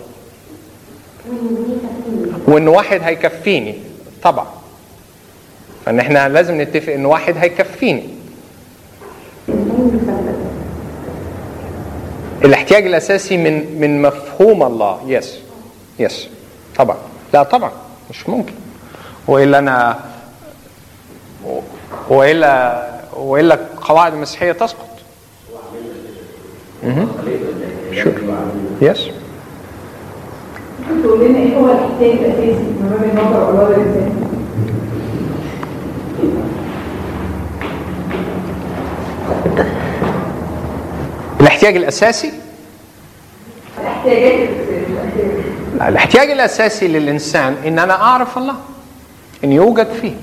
وان واحد هيكفيني طبعا فان احنا لازم نتفق ان واحد هيكفيني الاحتياج الاساسي من من مفهوم الله يس يس طبعا لا طبعا مش ممكن والا انا والا والا القواعد المسيحيه تسقط شور يس ممكن تقول لنا ايه هو الاحتياج الاساسي من باب النظر الله للانسان؟ الاحتياج الاساسي الاحتياجات الاساسيه لا، الاحتياج الاساسي للانسان ان انا اعرف الله ان يوجد فيه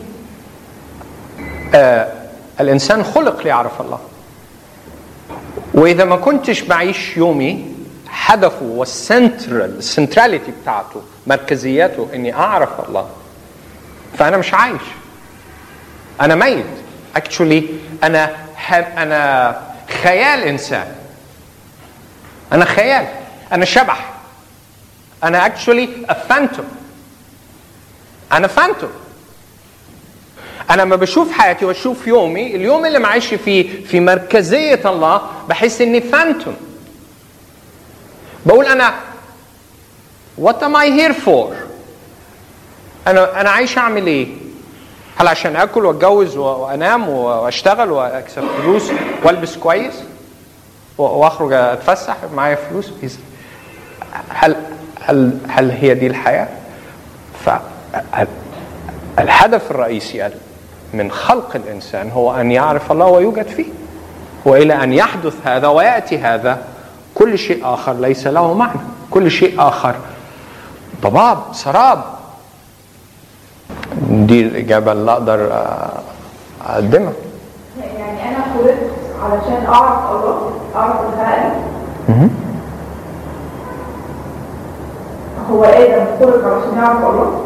آه الانسان خلق ليعرف الله واذا ما كنتش بعيش يومي هدفه والسنترال السنتراليتي بتاعته مركزيته اني اعرف الله فانا مش عايش انا ميت اكشولي انا انا خيال انسان انا خيال انا شبح انا اكشولي فانتوم انا فانتوم انا لما بشوف حياتي واشوف يومي اليوم اللي معيش فيه في مركزيه الله بحس اني فانتوم بقول انا what am I here for انا انا عايش اعمل ايه هل عشان اكل واتجوز وانام واشتغل واكسب فلوس والبس كويس واخرج اتفسح معايا فلوس هل هل هل هي دي الحياه؟ فالهدف الرئيسي من خلق الانسان هو ان يعرف الله ويوجد فيه والى ان يحدث هذا وياتي هذا كل شيء اخر ليس له معنى كل شيء اخر ضباب سراب دي الاجابه اللي اقدر اقدمها يعني انا خلقت علشان اعرف الله اعرف الخلق هو ادم خلق علشان يعرف الله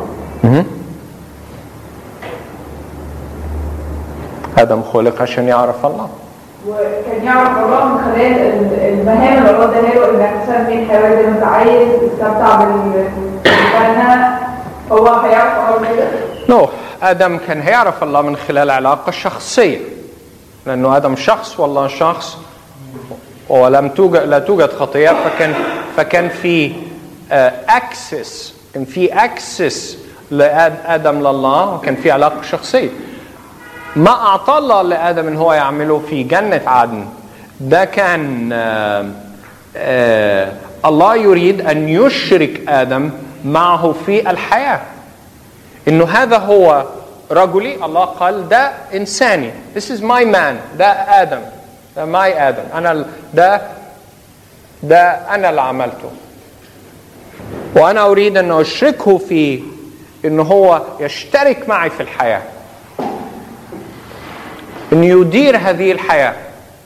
ادم خلق عشان يعرف الله وكان يعرف الله من خلال المهام اللي الله اداها له انك تسمي الحيوان زي ما انت عايز تستمتع بالجنه هو هيعرف الله كده؟ نو ادم كان هيعرف الله من خلال علاقه شخصيه لانه ادم شخص والله شخص ولم توجد لا توجد خطيه فكان فكان في اكسس كان في اكسس لادم لله وكان في علاقه شخصيه ما اعطى الله لادم ان هو يعمله في جنه عدن ده كان آآ آآ الله يريد ان يشرك ادم معه في الحياه انه هذا هو رجلي الله قال ده انساني this is my man ده ادم ده my ادم انا ده ده انا اللي عملته وانا اريد ان اشركه في ان هو يشترك معي في الحياه ان يدير هذه الحياه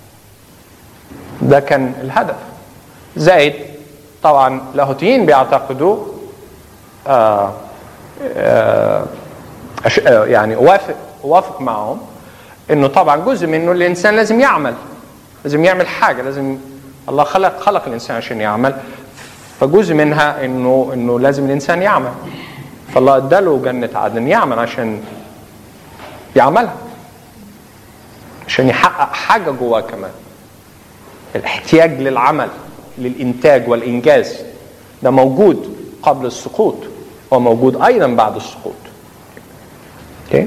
ده كان الهدف زائد طبعا لاهوتيين بيعتقدوا آه آه يعني اوافق اوافق معهم انه طبعا جزء منه الانسان لازم يعمل لازم يعمل حاجه لازم الله خلق خلق الانسان عشان يعمل فجزء منها انه انه لازم الانسان يعمل فالله اداله جنه عدن يعمل عشان يعملها عشان يحقق حاجه جواه كمان الاحتياج للعمل للانتاج والانجاز ده موجود قبل السقوط وموجود ايضا بعد السقوط اوكي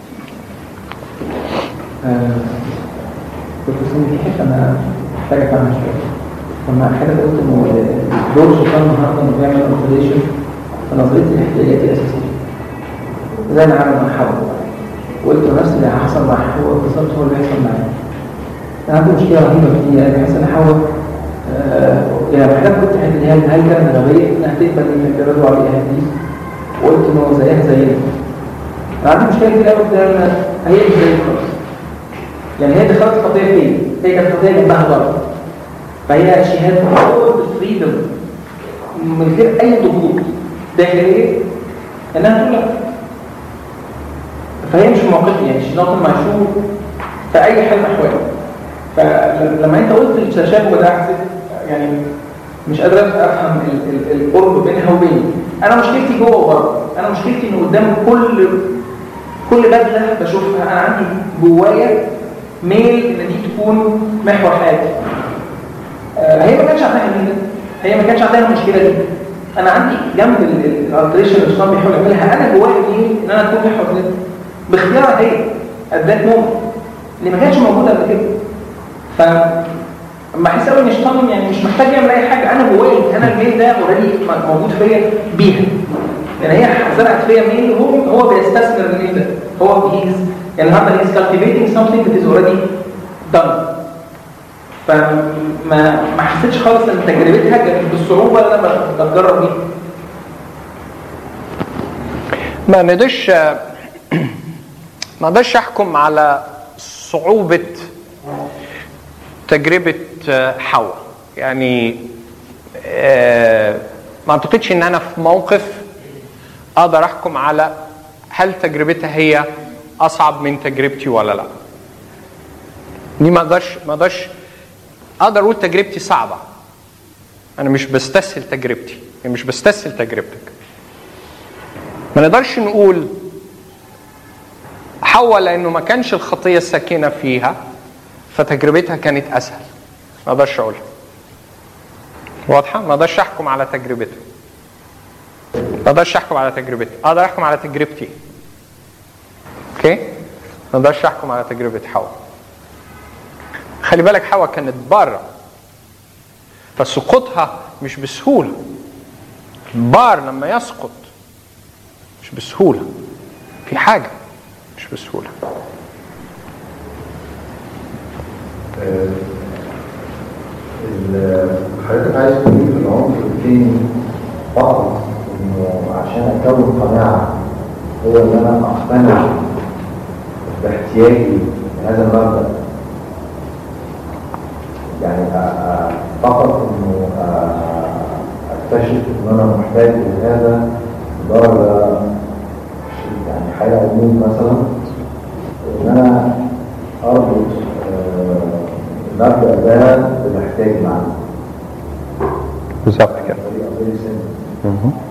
آه، كنت سامع في حته انا محتاج افهمها شويه لما حضرتك قلت انه دور الشيطان النهارده انه بيعمل اوبريشن في نظريه الاحتياجات الاساسيه زي ما عمل مع حواء وقلت نفس اللي حصل مع حواء بالظبط هو اللي بيحصل معايا انا عندي مشكله رهيبه في دي يعني بحس ان حواء آه، يعني حضرتك قلت حته اللي هي هل كانت غبيه انها تقبل ان يعترضوا عليها دي وقلت انه زيها زينا انا عندي مشكله كتير قوي في ده هي مش زي خالص يعني هي دخلت خطيه فين؟ هي كانت خطيه جنبها غلط فهي she had all the freedom من غير اي ضغوط داخليه انها تقول لا فهي مش في موقفي يعني she's not in my shoe في اي حال من الاحوال فلما انت قلت التشابه ده حسيت يعني مش قادر افهم ال- ال- القرب بينها وبيني انا مشكلتي جوه وبره انا مشكلتي ان قدام كل كل بدله بشوفها انا عندي جوايا ميل ان دي تكون محور حياتي آه، هي ما كانش عندها ميل هي ما كانش عندها المشكله دي انا عندي جنب الالتريشن اللي الشيطان بيحاول يعملها انا جوايا ميل ان انا اكون محور حياتي باختيارها هي ذات مومنت اللي ما كانتش موجوده قبل كده ف اما احس قوي ان الشيطان يعني مش محتاج يعمل اي حاجه انا جوايا انا الميل ده اوريدي موجود فيا بيها يعني هي زرعت فيا ميل هو هو بيستثمر الميل ده هو هيز يعني النهارده هيز cultivating something that is already done فما ما حسيتش خالص ان تجربتها كانت بالصعوبه اللي انا بتجرب بيها ما نقدرش ما اقدرش احكم على صعوبة تجربة حواء يعني آه، ما اعتقدش ان انا في موقف اقدر احكم على هل تجربتها هي اصعب من تجربتي ولا لا دي ما اقدرش ما اقدرش اقدر اقول تجربتي صعبة انا مش بستسهل تجربتي يعني مش بستسهل تجربتك ما نقدرش نقول حواء لانه ما كانش الخطيه الساكنه فيها فتجربتها كانت اسهل ما اقدرش اقولها واضحه ما اقدرش احكم على تجربتها ما اقدرش احكم على تجربتي اقدر احكم على تجربتي اوكي ما اقدرش احكم على تجربه حواء خلي بالك حواء كانت بره فسقوطها مش بسهوله البار لما يسقط مش بسهوله في حاجه مش بسهوله ال- حضرتك عايز تقول في العنصر الثاني فقط انه عشان اكون قناعه هو ان انا اقتنع باحتياجي لهذا المبدا يعني أ- أ- فقط انه أ- اكتشف ان انا محتاج لهذا لدرجه يعني حاله علوم مثلا ان انا اربط آه، المبدا ده بالاحتياج معنا بالظبط كده طريقه very simple.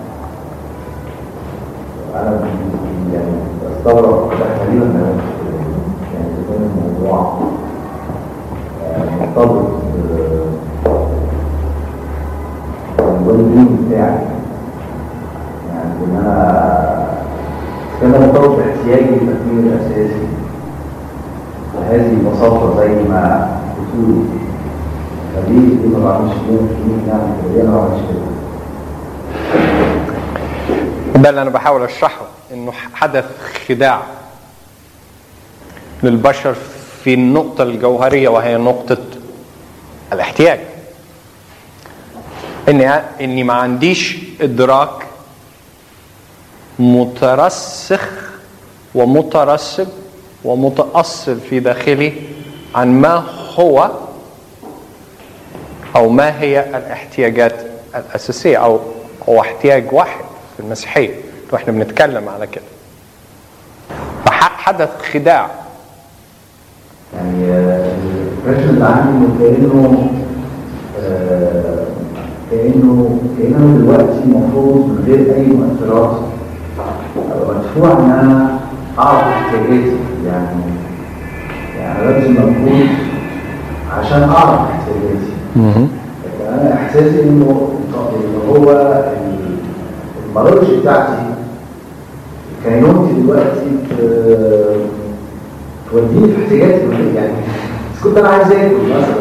انا ب- يعني بستغرب تحليلا ان يعني يكون الموضوع آه، مرتبط بالوالدين بتاعي يعني ان انا كان مرتبط باحتياجي للتكوين الاساسي بهذه البساطه زي ما بتقول فليه ليه ما بعملش كده ليه نعمل كده ليه انا ما بعملش كده ده اللي انا بحاول اشرحه انه حدث خداع للبشر في النقطة الجوهرية وهي نقطة الاحتياج اني اني ما عنديش ادراك مترسخ ومترسب ومتأصل في داخلي عن ما هو او ما هي الاحتياجات الاساسيه او هو احتياج واحد في المسيحيه واحنا بنتكلم على كده فحدث خداع يعني البريشر اللي عندي انه كانه آه، كانه كانه دلوقتي المفروض من غير اي مؤثرات أبقى مدفوع ان انا اعرف احتياجاتي يعني يعني انا ببذل مجهود عشان اعرف احتياجاتي لكن انا احساسي انه اللي هو المرض بتاعتي كينونتي دلوقتي ت- توديني في احتياجاتي يعني بس كنت انا عايز اكل مثلا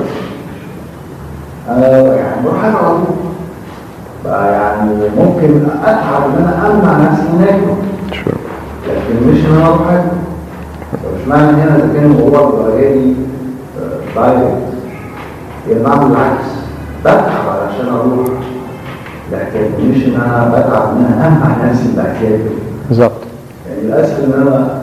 آه يعني بروح اكل على طول فيعني ممكن اتعب ان انا امنع نفسي من اكل لكن مش ان انا اروح اكل مش معنى هنا اذا كان الموضوع بيبقى جاي دايركت يبقى بعمل العكس بتعب علشان اروح لكن مش ان انا بتعب ان انا امنع نفسي من الاكل بالظبط يعني الاسهل ان انا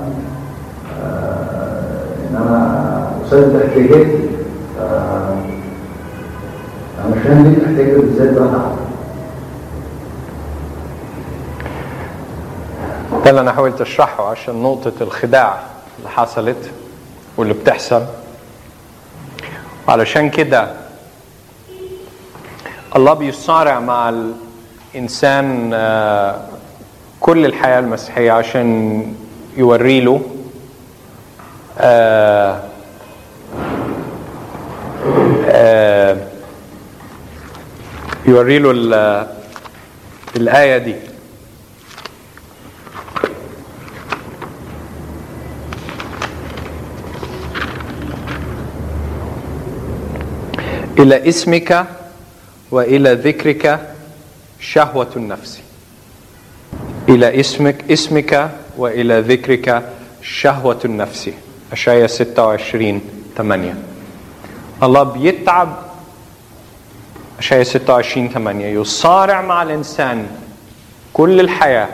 آه، ان انا اسدد احتياجاتي آه، انا مش فاهم ليه الاحتياجات بالذات بتعب ده اللي انا حاولت اشرحه عشان نقطة الخداع اللي حصلت واللي بتحصل علشان كده الله بيصارع مع الانسان آه، كل الحياة المسيحية عشان يوري له آه، آه، يوري له ال- الآية دي إلى اسمك وإلى ذكرك شهوة النفس إلى اسمك اسمك وإلى ذكرك شهوة النفس أشعياء 26 8 الله بيتعب أشعياء 26 8 يصارع مع الإنسان كل الحياة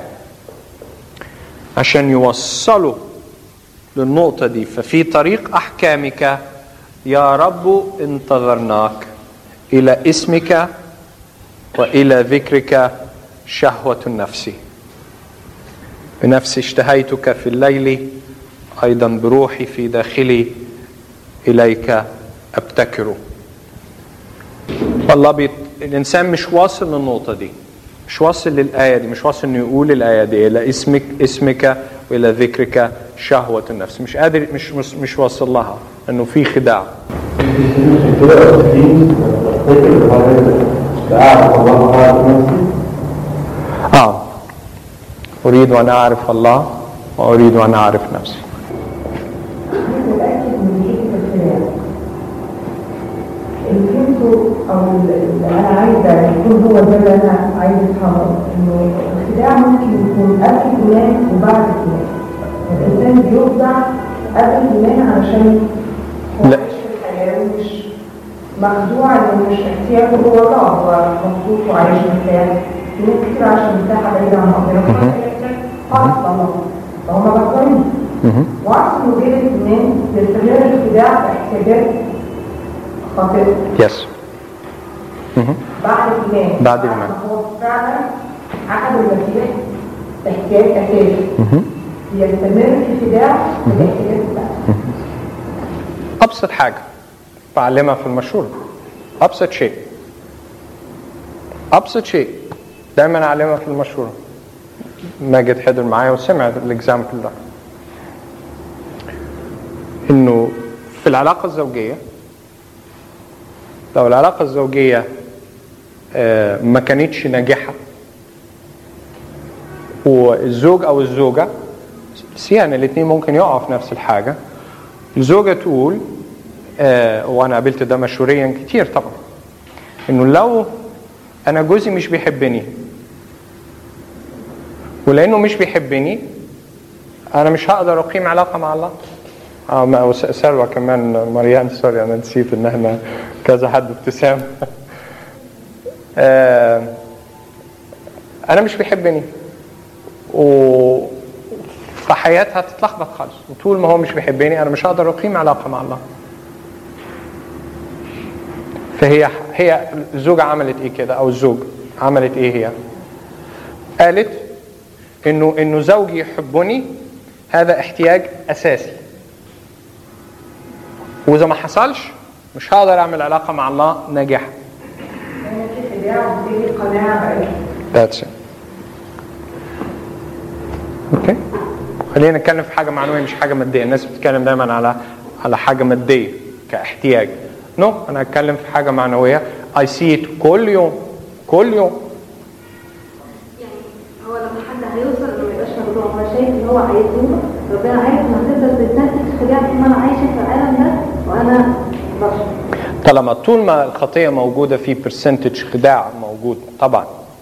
عشان يوصله للنقطة دي ففي طريق أحكامك يا رب انتظرناك إلى اسمك وإلى ذكرك شهوة النفس بنفسي اشتهيتك في الليل أيضا بروحي في داخلي إليك أبتكر والله بيت... الإنسان مش واصل للنقطة دي مش واصل للآية دي مش واصل إنه يقول الآية دي إلى اسمك اسمك وإلى ذكرك شهوة النفس مش قادر مش مش, مش واصل لها إنه في خداع كده الدين بفتكر حضرتك بأعرف الله وأعرف نفسي آه أريد أن أعرف الله وأريد أن أعرف نفسي متأكد من حته الخلاف اللي فهمته او اللي انا عايزه يكون هو ده اللي انا عايزه افهمه انه الخداع ممكن يكون قبل الايمان وبعد الايمان الانسان بيخدع قبل الايمان علشان هو لا. عايش في الحياه ومش مخدوع انه مش احتياجه هو الله هو مبسوط وعايش مرتاح في ناس كتير عشان مرتاحه بعيده عن ربنا خالص الله فهم بطلين وعكس مدير الاثنين لاستغلال الخداع في احتياجات خاطئة يس بعد الإيمان بعد الإيمان. ما هو فعلا عقد المسيح احتياج أساسي يستمر في خداع الاحتياجات بتاعته أبسط حاجة بعلمها في المشورة أبسط شيء أبسط شيء دايما أعلمها في المشورة ماجد حضر معايا وسمع الإكزامبل ده إنه في العلاقة الزوجية لو العلاقة الزوجية آه، ما كانتش ناجحة والزوج أو الزوجة بس يعني الاثنين ممكن يقعوا في نفس الحاجة الزوجة تقول آه وانا قابلت ده مشهوريا كتير طبعا انه لو انا جوزي مش بيحبني ولانه مش بيحبني انا مش هقدر اقيم علاقه مع الله اه ما- وس- سلوى كمان مريان سوري انا نسيت ان احنا كذا حد ابتسام آه انا مش بيحبني و فحياتها تتلخبط خالص وطول ما هو مش بيحبني انا مش هقدر اقيم علاقه مع الله فهي هي الزوجه عملت ايه كده او الزوج عملت ايه هي قالت انه انه زوجي يحبني هذا احتياج اساسي واذا ما حصلش مش هقدر اعمل علاقه مع الله ناجحه يعني في خداع وبتيجي قناعة بقت That's it. اوكي خلينا نتكلم في حاجه معنويه مش حاجه ماديه الناس بتتكلم دايما على على حاجه ماديه كاحتياج نو no. انا هتكلم في حاجه معنويه اي سي ات كل يوم كل يوم يعني هو لما حد هيوصل انه ما يبقاش مخدوع هو شايف ان اللي هو عايزه ربنا عارف ان هتفضل تتنفس خداع طول ما انا عايشه في العالم ده وانا بشر طالما طول ما الخطيه موجوده في برسنتج خداع موجود طبعا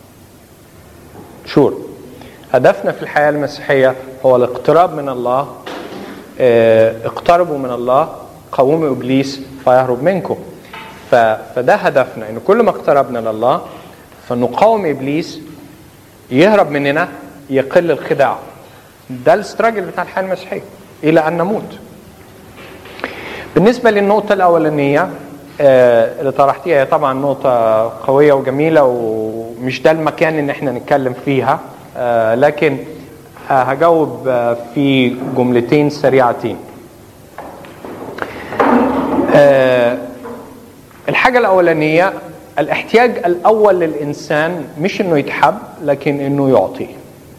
شور هدفنا في الحياه المسيحيه هو الاقتراب من الله آه، اقتربوا من الله قوموا ابليس فيهرب منكم ف- فده هدفنا ان كل ما اقتربنا لله فنقاوم ابليس يهرب مننا يقل الخداع ده الاستراجل بتاع الحياه المسيحيه الى ان نموت بالنسبه للنقطه الاولانيه آه، اللي طرحتيها هي طبعا نقطه قويه وجميله ومش ده المكان ان احنا نتكلم فيها آه، لكن آه، هجاوب آه، في جملتين سريعتين آه، الحاجه الاولانيه الاحتياج الاول للانسان مش انه يتحب لكن انه يعطي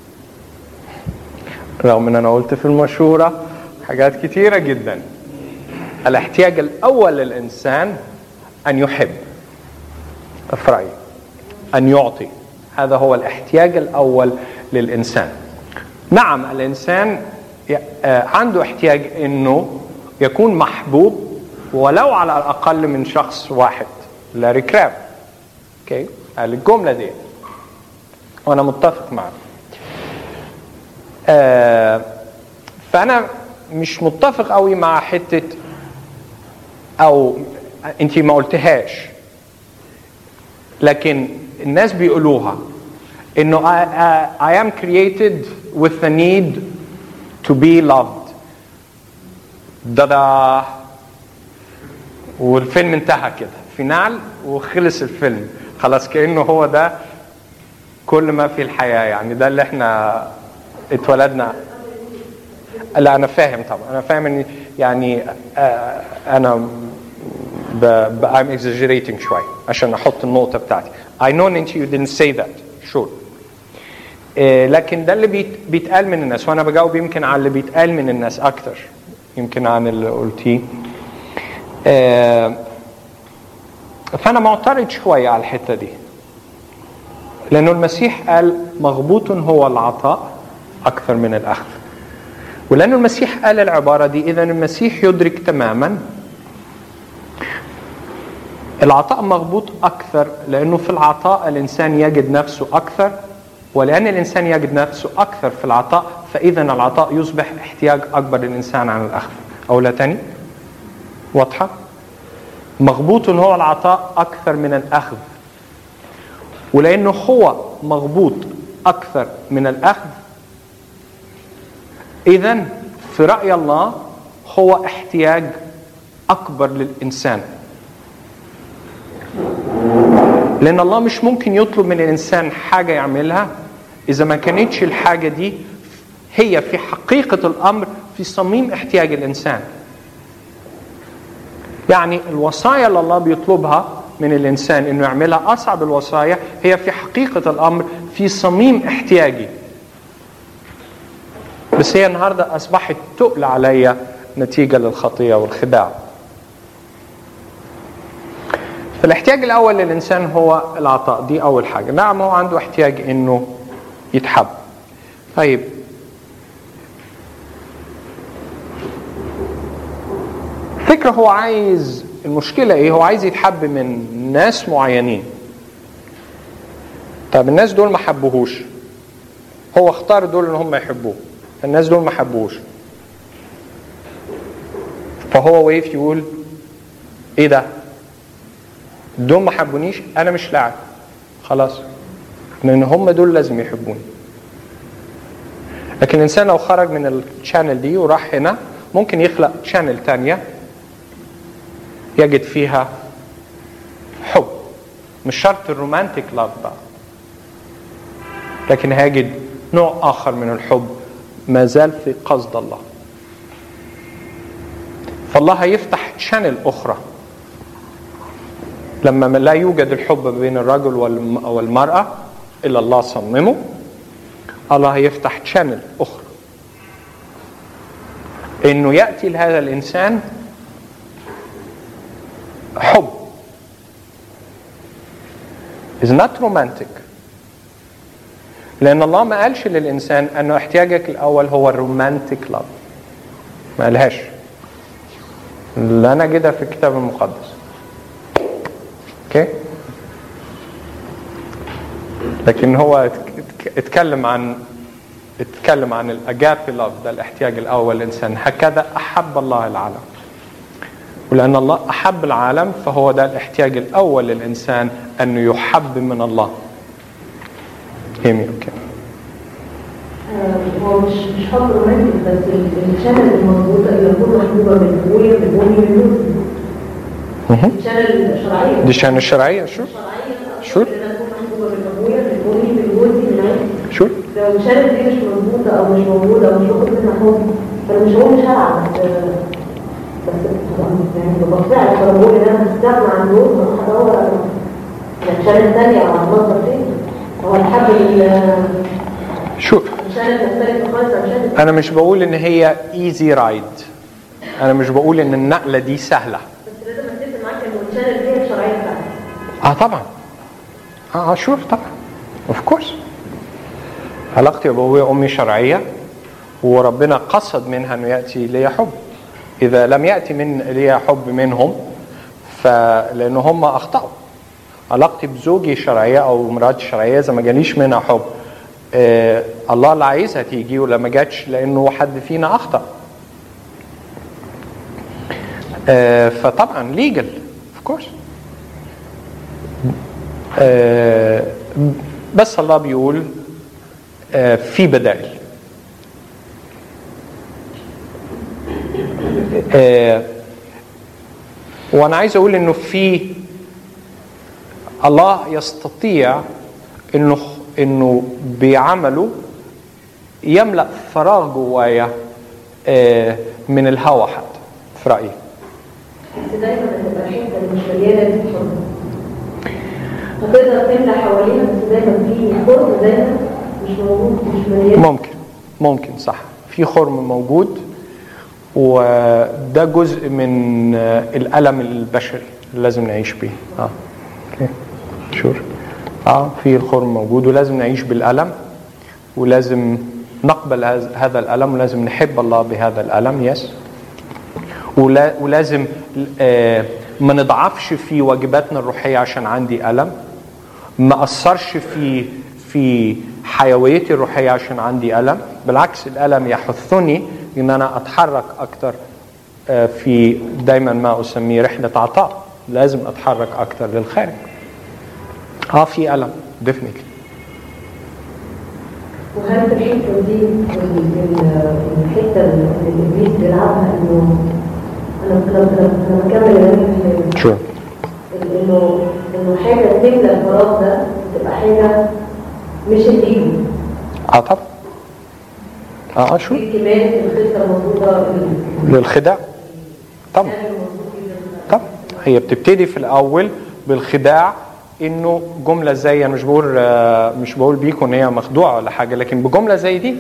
رغم ان انا قلت في المشوره حاجات كتيره جدا الاحتياج الاول للانسان ان يحب في رايي ان يعطي هذا هو الاحتياج الاول للانسان نعم الانسان ي- آه، عنده احتياج انه يكون محبوب ولو على الاقل من شخص واحد لاري كراب اوكي قال الجمله دي وانا متفق معه آه، فانا مش متفق قوي مع حته او انت ما قلتهاش لكن الناس بيقولوها انه I, I, I am created with the need to be loved دادا والفيلم انتهى كده فينال وخلص الفيلم خلاص كانه هو ده كل ما في الحياه يعني ده اللي احنا اتولدنا لا انا فاهم طبعا انا فاهم ان يعني آه، انا ب, ب I'm exaggerating شوي عشان احط النقطه بتاعتي I know that you didn't say that sure آه، لكن ده اللي بيت بيتقال من الناس وانا بجاوب يمكن على اللي بيتقال من الناس اكتر يمكن عن اللي قلتيه آه، فانا معترض شويه على الحته دي لانه المسيح قال مغبوط هو العطاء اكثر من الاخذ ولأن المسيح قال العبارة دي إذا المسيح يدرك تماما العطاء مغبوط أكثر لأنه في العطاء الإنسان يجد نفسه أكثر ولأن الإنسان يجد نفسه أكثر في العطاء فإذا العطاء يصبح احتياج أكبر للإنسان عن الأخذ أو لا تاني واضحة مغبوط هو العطاء أكثر من الأخذ ولأنه هو مغبوط أكثر من الأخذ إذا في رأي الله هو احتياج أكبر للإنسان لأن الله مش ممكن يطلب من الإنسان حاجة يعملها إذا ما كانتش الحاجة دي هي في حقيقة الأمر في صميم احتياج الإنسان يعني الوصايا اللي الله بيطلبها من الإنسان إنه يعملها أصعب الوصايا هي في حقيقة الأمر في صميم احتياجي بس هي النهارده اصبحت تقل عليا نتيجه للخطيه والخداع. فالاحتياج الاول للانسان هو العطاء دي اول حاجه، نعم هو عنده احتياج انه يتحب. طيب فكرة هو عايز المشكلة ايه؟ هو عايز يتحب من ناس معينين. طب الناس دول ما حبوهوش. هو اختار دول ان هم يحبوه. الناس دول ما حبوش فهو وقف يقول ايه ده دول ما حبونيش انا مش لاعب خلاص لان هم دول لازم يحبوني لكن الانسان لو خرج من الشانل دي وراح هنا ممكن يخلق شانل تانية يجد فيها حب مش شرط الرومانتيك لاف بقى لكن هيجد نوع اخر من الحب ما زال في قصد الله فالله هيفتح شانل أخرى لما لا يوجد الحب بين الرجل والمرأة إلا الله صممه الله هيفتح شانل أخرى إنه يأتي لهذا الإنسان حب is not romantic لان الله ما قالش للانسان انه احتياجك الاول هو الرومانتيك لاف ما قالهاش لا نجدها في الكتاب المقدس اوكي لكن هو اتك- اتكلم عن اتكلم عن الاجابي لاف ده الاحتياج الاول للانسان هكذا احب الله العالم ولان الله احب العالم فهو ده الاحتياج الاول للانسان انه يحب من الله هيمي اوكي آه، هو مش مش حب رومانتيك بس ال- الشلل الموجودة اللي تكون محبوبة بالهوية بالبني بالنوز مهم. الشلل الشرعية دي شان الشرعيه شو الشرعية شو؟ إنها تكون محبوبة بالهوية بالبني بالجوزي بالعين شو لو الشلل دي مش مظبوطة أو مش موجودة أو مش واخد منها حب فأنا مش هقول مش هلعب بس بس طبعا يعني بطبيعة فأنا بقول إن أنا هستغنى عن دول وأروح أدور على على شلل تانية أو على مصدر تاني هو الحب ال- شو الشلل مختلف خالص عن شلل انا مش بقول ان هي ايزي رايد انا مش بقول ان النقله دي سهله بس لازم اتفق معاك انه الشانل دي الشرعيه بتاعتك اه طبعا اه شور طبعا اوف كورس علاقتي بابويا وامي شرعيه وربنا قصد منها انه ياتي لي حب اذا لم ياتي من لي حب منهم فلان هم اخطاوا علاقتي بزوجي شرعيه او مراتي شرعيه اذا ما جاليش منها حب آه الله اللي عايزها تيجي ولا ما جاتش لانه حد فينا اخطا آه فطبعا ليجل اوف كورس آه، بس الله بيقول آه، في بدائل آه، وانا عايز اقول انه في الله يستطيع انه انه بعمله يملا فراغ جوايا آه، من الهوى حتى في رايي بس دايما هتبقى الحته اللي مش مليانه دي حب هتقدر تملى حواليها بس دايما في خرم دايما مش موجود مش مليان ممكن ممكن صح في خرم موجود وده جزء من آه، الألم البشري اللي لازم نعيش بيه اه اوكي شور اه في الخرم موجود ولازم نعيش بالألم ولازم نقبل هذا- هذا الألم ولازم نحب الله بهذا الألم يس ولا ولازم آه، ما نضعفش في واجباتنا الروحية عشان عندي ألم ما أثرش في في حيويتي الروحية عشان عندي ألم بالعكس الألم يحثني إن أنا أتحرك أكتر آه، في دايما ما أسميه رحلة عطاء لازم أتحرك أكتر للخارج اه في ألم definitely وهل في الحته دي ال- ال- الحته اللي الابليس بيلعبها انه انا انا انا أنا بكمل اللي في sure انه انه حاجه تملى الفراغ ده تبقى حاجه مش الايجو اه طبعا اه آه، شو في كمان الخطه الموجوده ال- للخداع طبعا طبعا هي بتبتدي في الاول بالخداع انه جمله زي انا مش بقول آه، مش بقول بيكم ان هي مخدوعه ولا حاجه لكن بجمله زي دي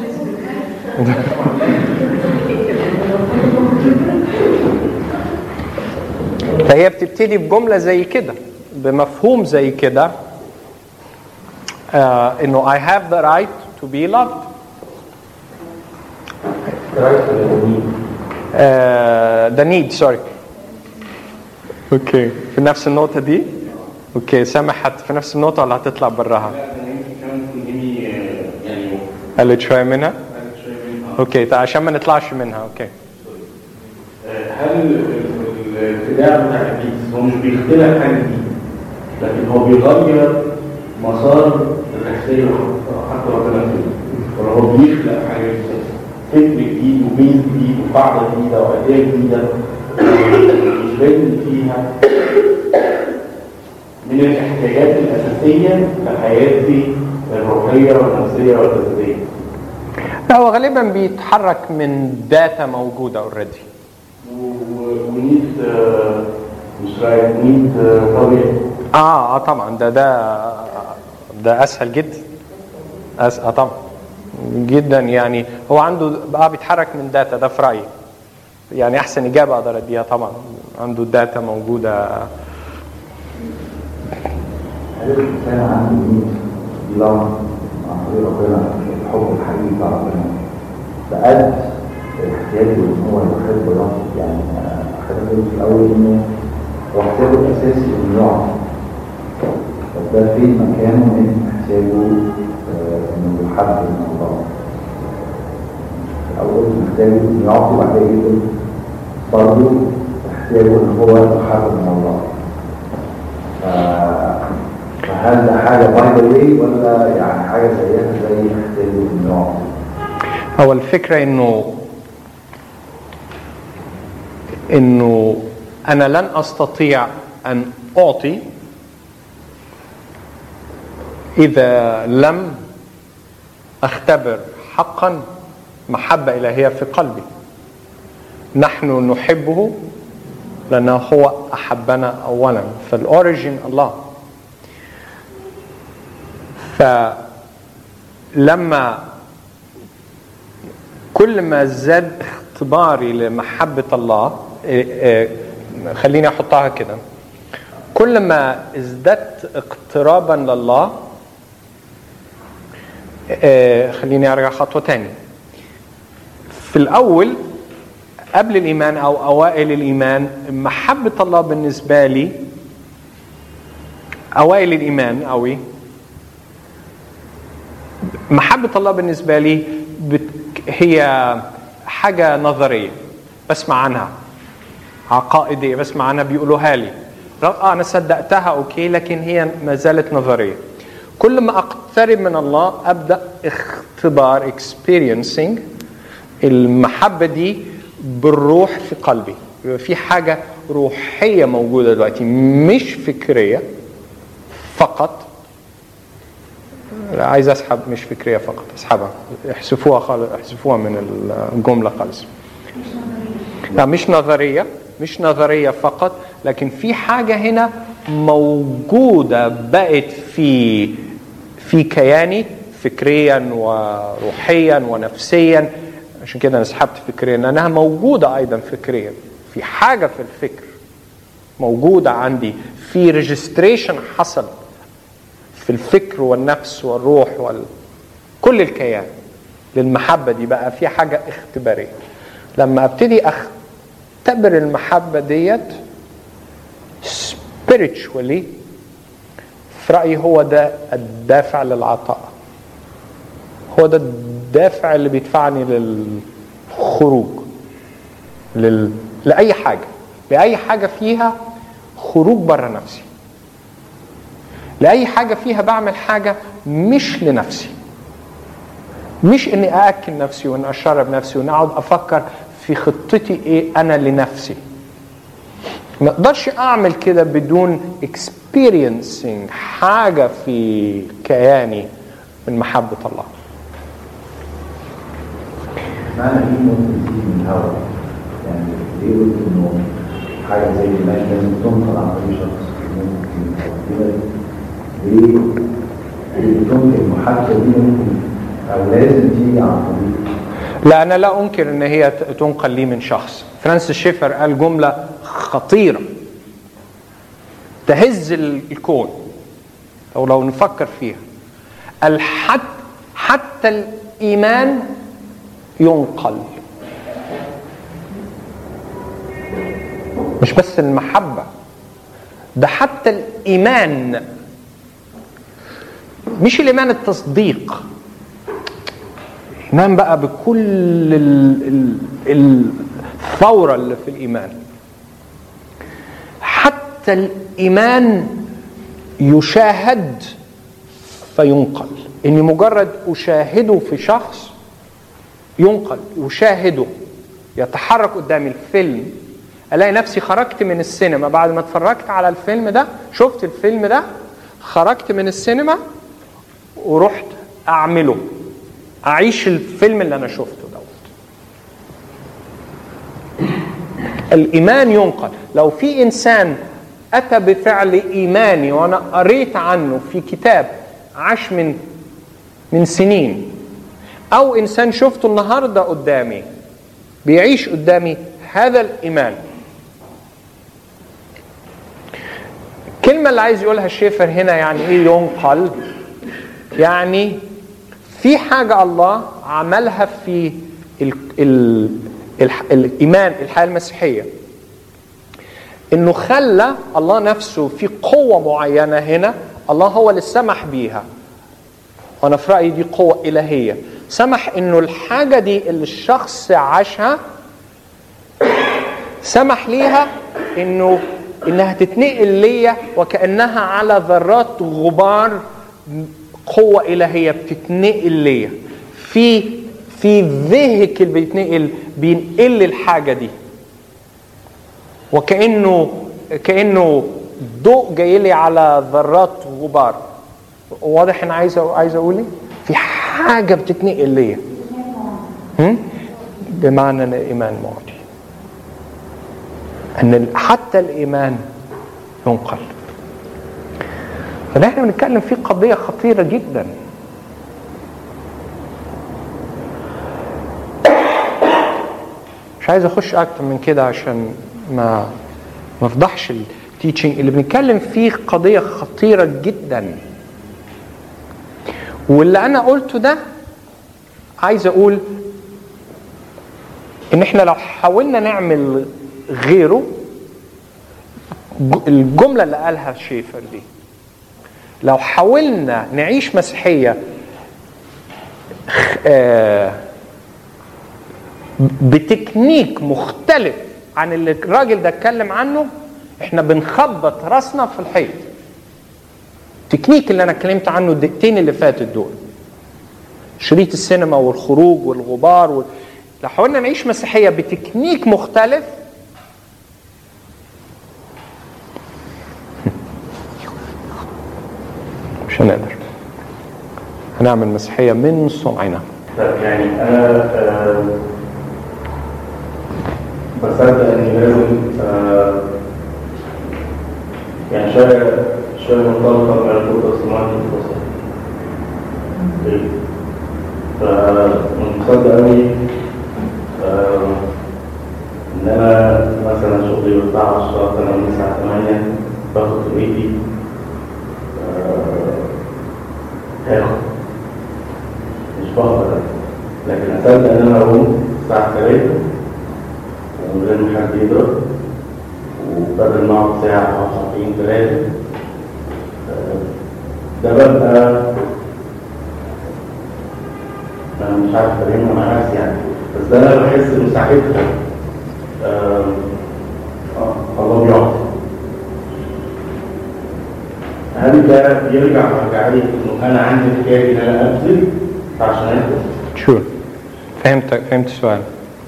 فهي بتبتدي بجمله زي كده بمفهوم زي كده آه انه I have the right to be loved آه the need sorry اوكي في نفس النقطة دي اوكي سامح حت في نفس النقطة ولا هتطلع براها؟ قلت شوية منها؟ اوكي طيب عشان ما نطلعش منها اوكي هل الخداع بتاع الابليس هو مش بيخترع حاجه جديده لكن هو بيغير مسار الرحليه اللي حتى ربنا فيه ولا هو بيخلق حاجه جديده فكر جديد وبيز جديد وقاعده جديده واداه جديده مش باين فيها من الاحتياجات الاساسيه في حياتي الروحيه والنفسيه والجسديه لا هو غالبا بيتحرك من داتا موجودة اوريدي ونيد مش رايك نيد طبيعي اه اه طبعا ده ده ده اسهل جدا أس... اه طبعا جدا يعني هو عنده اه بيتحرك من داتا ده في رايي يعني احسن اجابه اقدر اديها طبعا عنده داتا موجوده هل الإنسان عنده نيد لون طريق ربنا الحب الحقيقي بتاع ربنا بقد احتياجه ان هو يحب الله يعني آه، خلينا نقول في الاول انه هو احتياجه الاساسي انه يعطي طب ده فين مكانه من احتياجه آه، انه يحب من الله الاول محتاجه انه يعطي وبعد كده يقول برضه احتياجه ان هو يحب من الله ف- فهل ده حاجه باي ذا واي ولا يعني حاجه زيها زي احتياجه انه يعطي هو الفكرة انه انه انا لن استطيع ان اعطي اذا لم اختبر حقا محبة الهية في قلبي نحن نحبه لانه هو احبنا اولا فالاوريجين الله فلما كل ما زاد اختباري لمحبة الله إيه، إيه، خليني احطها كده كل ما ازددت اقترابا لله إيه، خليني ارجع خطوة تاني في الاول قبل الايمان او اوائل الايمان محبة الله بالنسبة لي اوائل الايمان قوي محبة الله بالنسبة لي بت... هي حاجة نظرية بسمع عنها عقائدية بسمع عنها بيقولوها لي آه أنا صدقتها أوكي لكن هي ما زالت نظرية كل ما أقترب من الله أبدأ اختبار experiencing المحبة دي بالروح في قلبي يبقى في حاجة روحية موجودة دلوقتي مش فكرية فقط عايز اسحب مش فكريه فقط اسحبها احذفوها خالص احذفوها من الجمله خالص لا مش نظريه مش نظريه فقط لكن في حاجه هنا موجوده بقت في في كياني فكريا وروحيا ونفسيا عشان كده انا سحبت فكريا لانها موجوده ايضا فكريا في حاجه في الفكر موجوده عندي في ريجستريشن حصل في الفكر والنفس والروح وال... كل الكيان للمحبة دي بقى في حاجة اختبارية لما ابتدي اختبر المحبة ديت spiritually في رأيي هو ده الدافع للعطاء هو ده الدافع اللي بيدفعني للخروج لل... لأي حاجة لأي حاجة فيها خروج بره نفسي لأي حاجة فيها بعمل حاجة مش لنفسي مش اني ااكل نفسي وان اشرب نفسي وان اقعد افكر في خطتي ايه انا لنفسي ما اقدرش اعمل كده بدون experiencing حاجه في كياني من محبه الله معنى ايه ممكن تيجي من الهواء يعني ليه قلت انه حاجه زي الماء لازم تنقل عن طريق شخص ممكن تيجي من الهواء ليه ليه بتنقل المحادثه دي ممكن او لازم تيجي عن طريق لا انا لا انكر ان هي تنقل لي من شخص فرانسيس شيفر قال جمله خطيره تهز الكون او لو نفكر فيها الحد حتى الايمان ينقل مش بس المحبه ده حتى الايمان مش الايمان التصديق ايمان بقى بكل ال- ال- الثوره اللي في الايمان حتى الايمان يشاهد فينقل اني مجرد اشاهده في شخص ينقل اشاهده يتحرك قدامي الفيلم الاقي نفسي خرجت من السينما بعد ما اتفرجت على الفيلم ده شفت الفيلم ده خرجت من السينما ورحت اعمله اعيش الفيلم اللي انا شفته دوت الايمان ينقل لو في انسان اتى بفعل ايماني وانا قريت عنه في كتاب عاش من من سنين او انسان شفته النهارده قدامي بيعيش قدامي هذا الايمان الكلمه اللي عايز يقولها الشيفر هنا يعني ايه ينقل يعني في حاجة الله عملها في ال ال ال الإيمان الحياة المسيحية إنه خلى الله نفسه في قوة معينة هنا الله هو اللي سمح بيها وأنا في رأيي دي قوة إلهية سمح إنه الحاجة دي اللي الشخص عاشها سمح ليها إنه إنها تتنقل ليا وكأنها على ذرات غبار قوة إلهية بتتنقل ليا في في فيهيكل بيتنقل بينقل لي الحاجة دي وكأنه كأنه ضوء جاي لي على ذرات غبار واضح انا عايز عايز اقول ايه؟ في حاجة بتتنقل ليا هم؟ بمعنى ان الايمان معطي ان حتى الايمان ينقل فده احنا بنتكلم فيه قضية خطيرة جدا مش عايز اخش اكتر من كده عشان ما ما افضحش التيتشنج اللي بنتكلم فيه قضية خطيرة جدا واللي انا قلته ده عايز اقول ان احنا لو حاولنا نعمل غيره الجملة اللي قالها شيفر دي لو حاولنا نعيش مسيحية بتكنيك مختلف عن اللي الراجل ده اتكلم عنه احنا بنخبط راسنا في الحيط التكنيك اللي انا اتكلمت عنه الدقيقتين اللي فاتت دول شريط السينما والخروج والغبار وال... لو حاولنا نعيش مسيحية بتكنيك مختلف مش هنقدر هنعمل مسيحية من صنعنا طيب يعني انا آه، بصدق اني لازم آه، يعني شويه شويه مرتبطه بملكوت السماوات والبصر فمتصدق قوي ان انا مثلا شغلي من الساعه 10 انا من الساعه 8 باخد في بيتي هاخد مش بقدر لكن اصدق ان انا اقوم الساعه 3 ومن غير ما حد يضرب وبدل ما اقعد ساعه او ساعتين ثلاثه ده ببقى انا مش عارف افهمها مع نفسي يعني بس ده انا بحس مساحتها آه آه الله بيعطي هل ده بيرجع مرجعية انه انا عندي احتياج ان انا ابذل عشان اخد شو فهمت فهمت السؤال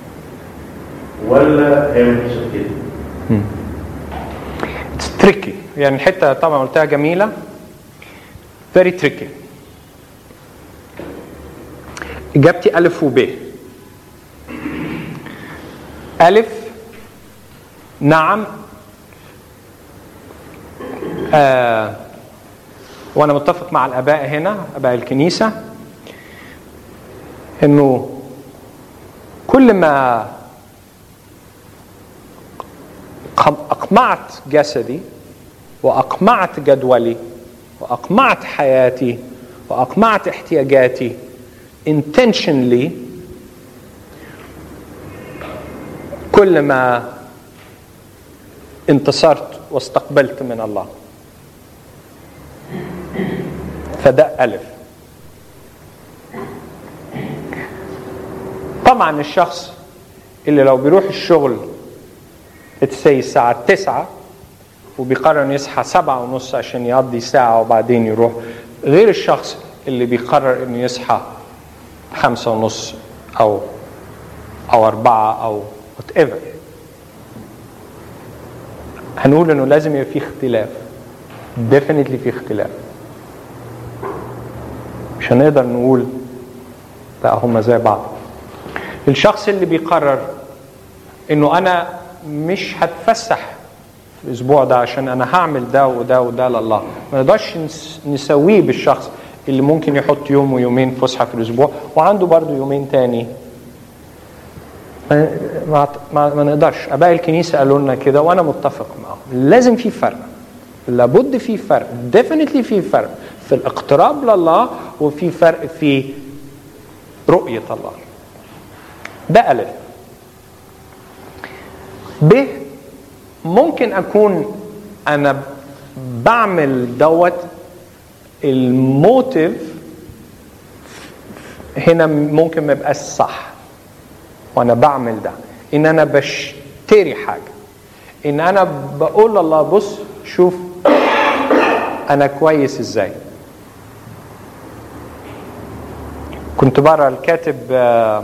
ولا هي مش كده؟ اتس تريكي يعني الحته طبعا قلتها جميله فيري تريكي اجابتي الف وب الف نعم آه وانا متفق مع الاباء هنا اباء الكنيسه انه كل ما اقمعت جسدي واقمعت جدولي واقمعت حياتي واقمعت احتياجاتي intentionally كل ما انتصرت واستقبلت من الله فده ألف طبعا الشخص اللي لو بيروح الشغل اتسي الساعة تسعة وبيقرر انه يصحى سبعة ونص عشان يقضي ساعة وبعدين يروح غير الشخص اللي بيقرر انه يصحى خمسة ونص أو أو أربعة أو وات ايفر هنقول إنه لازم يبقى في اختلاف definitely في اختلاف مش هنقدر نقول لا هما زي بعض الشخص اللي بيقرر إنه أنا مش هتفسح في الأسبوع ده عشان أنا هعمل ده وده وده لله ما نقدرش نسويه بالشخص اللي ممكن يحط يوم ويومين فسحه في الاسبوع وعنده برضه يومين تاني ما, ما, ما, ما نقدرش اباء الكنيسه قالوا لنا كده وانا متفق معاهم لازم في فرق لابد في فرق ديفينتلي في فرق في الاقتراب لله وفي فرق في رؤية الله ده ألف ب ممكن أكون أنا بعمل دوت الموتيف هنا ممكن ما يبقاش صح وانا بعمل ده ان انا بشتري حاجه ان انا بقول الله بص شوف انا كويس ازاي كنت بقرا الكاتب آه،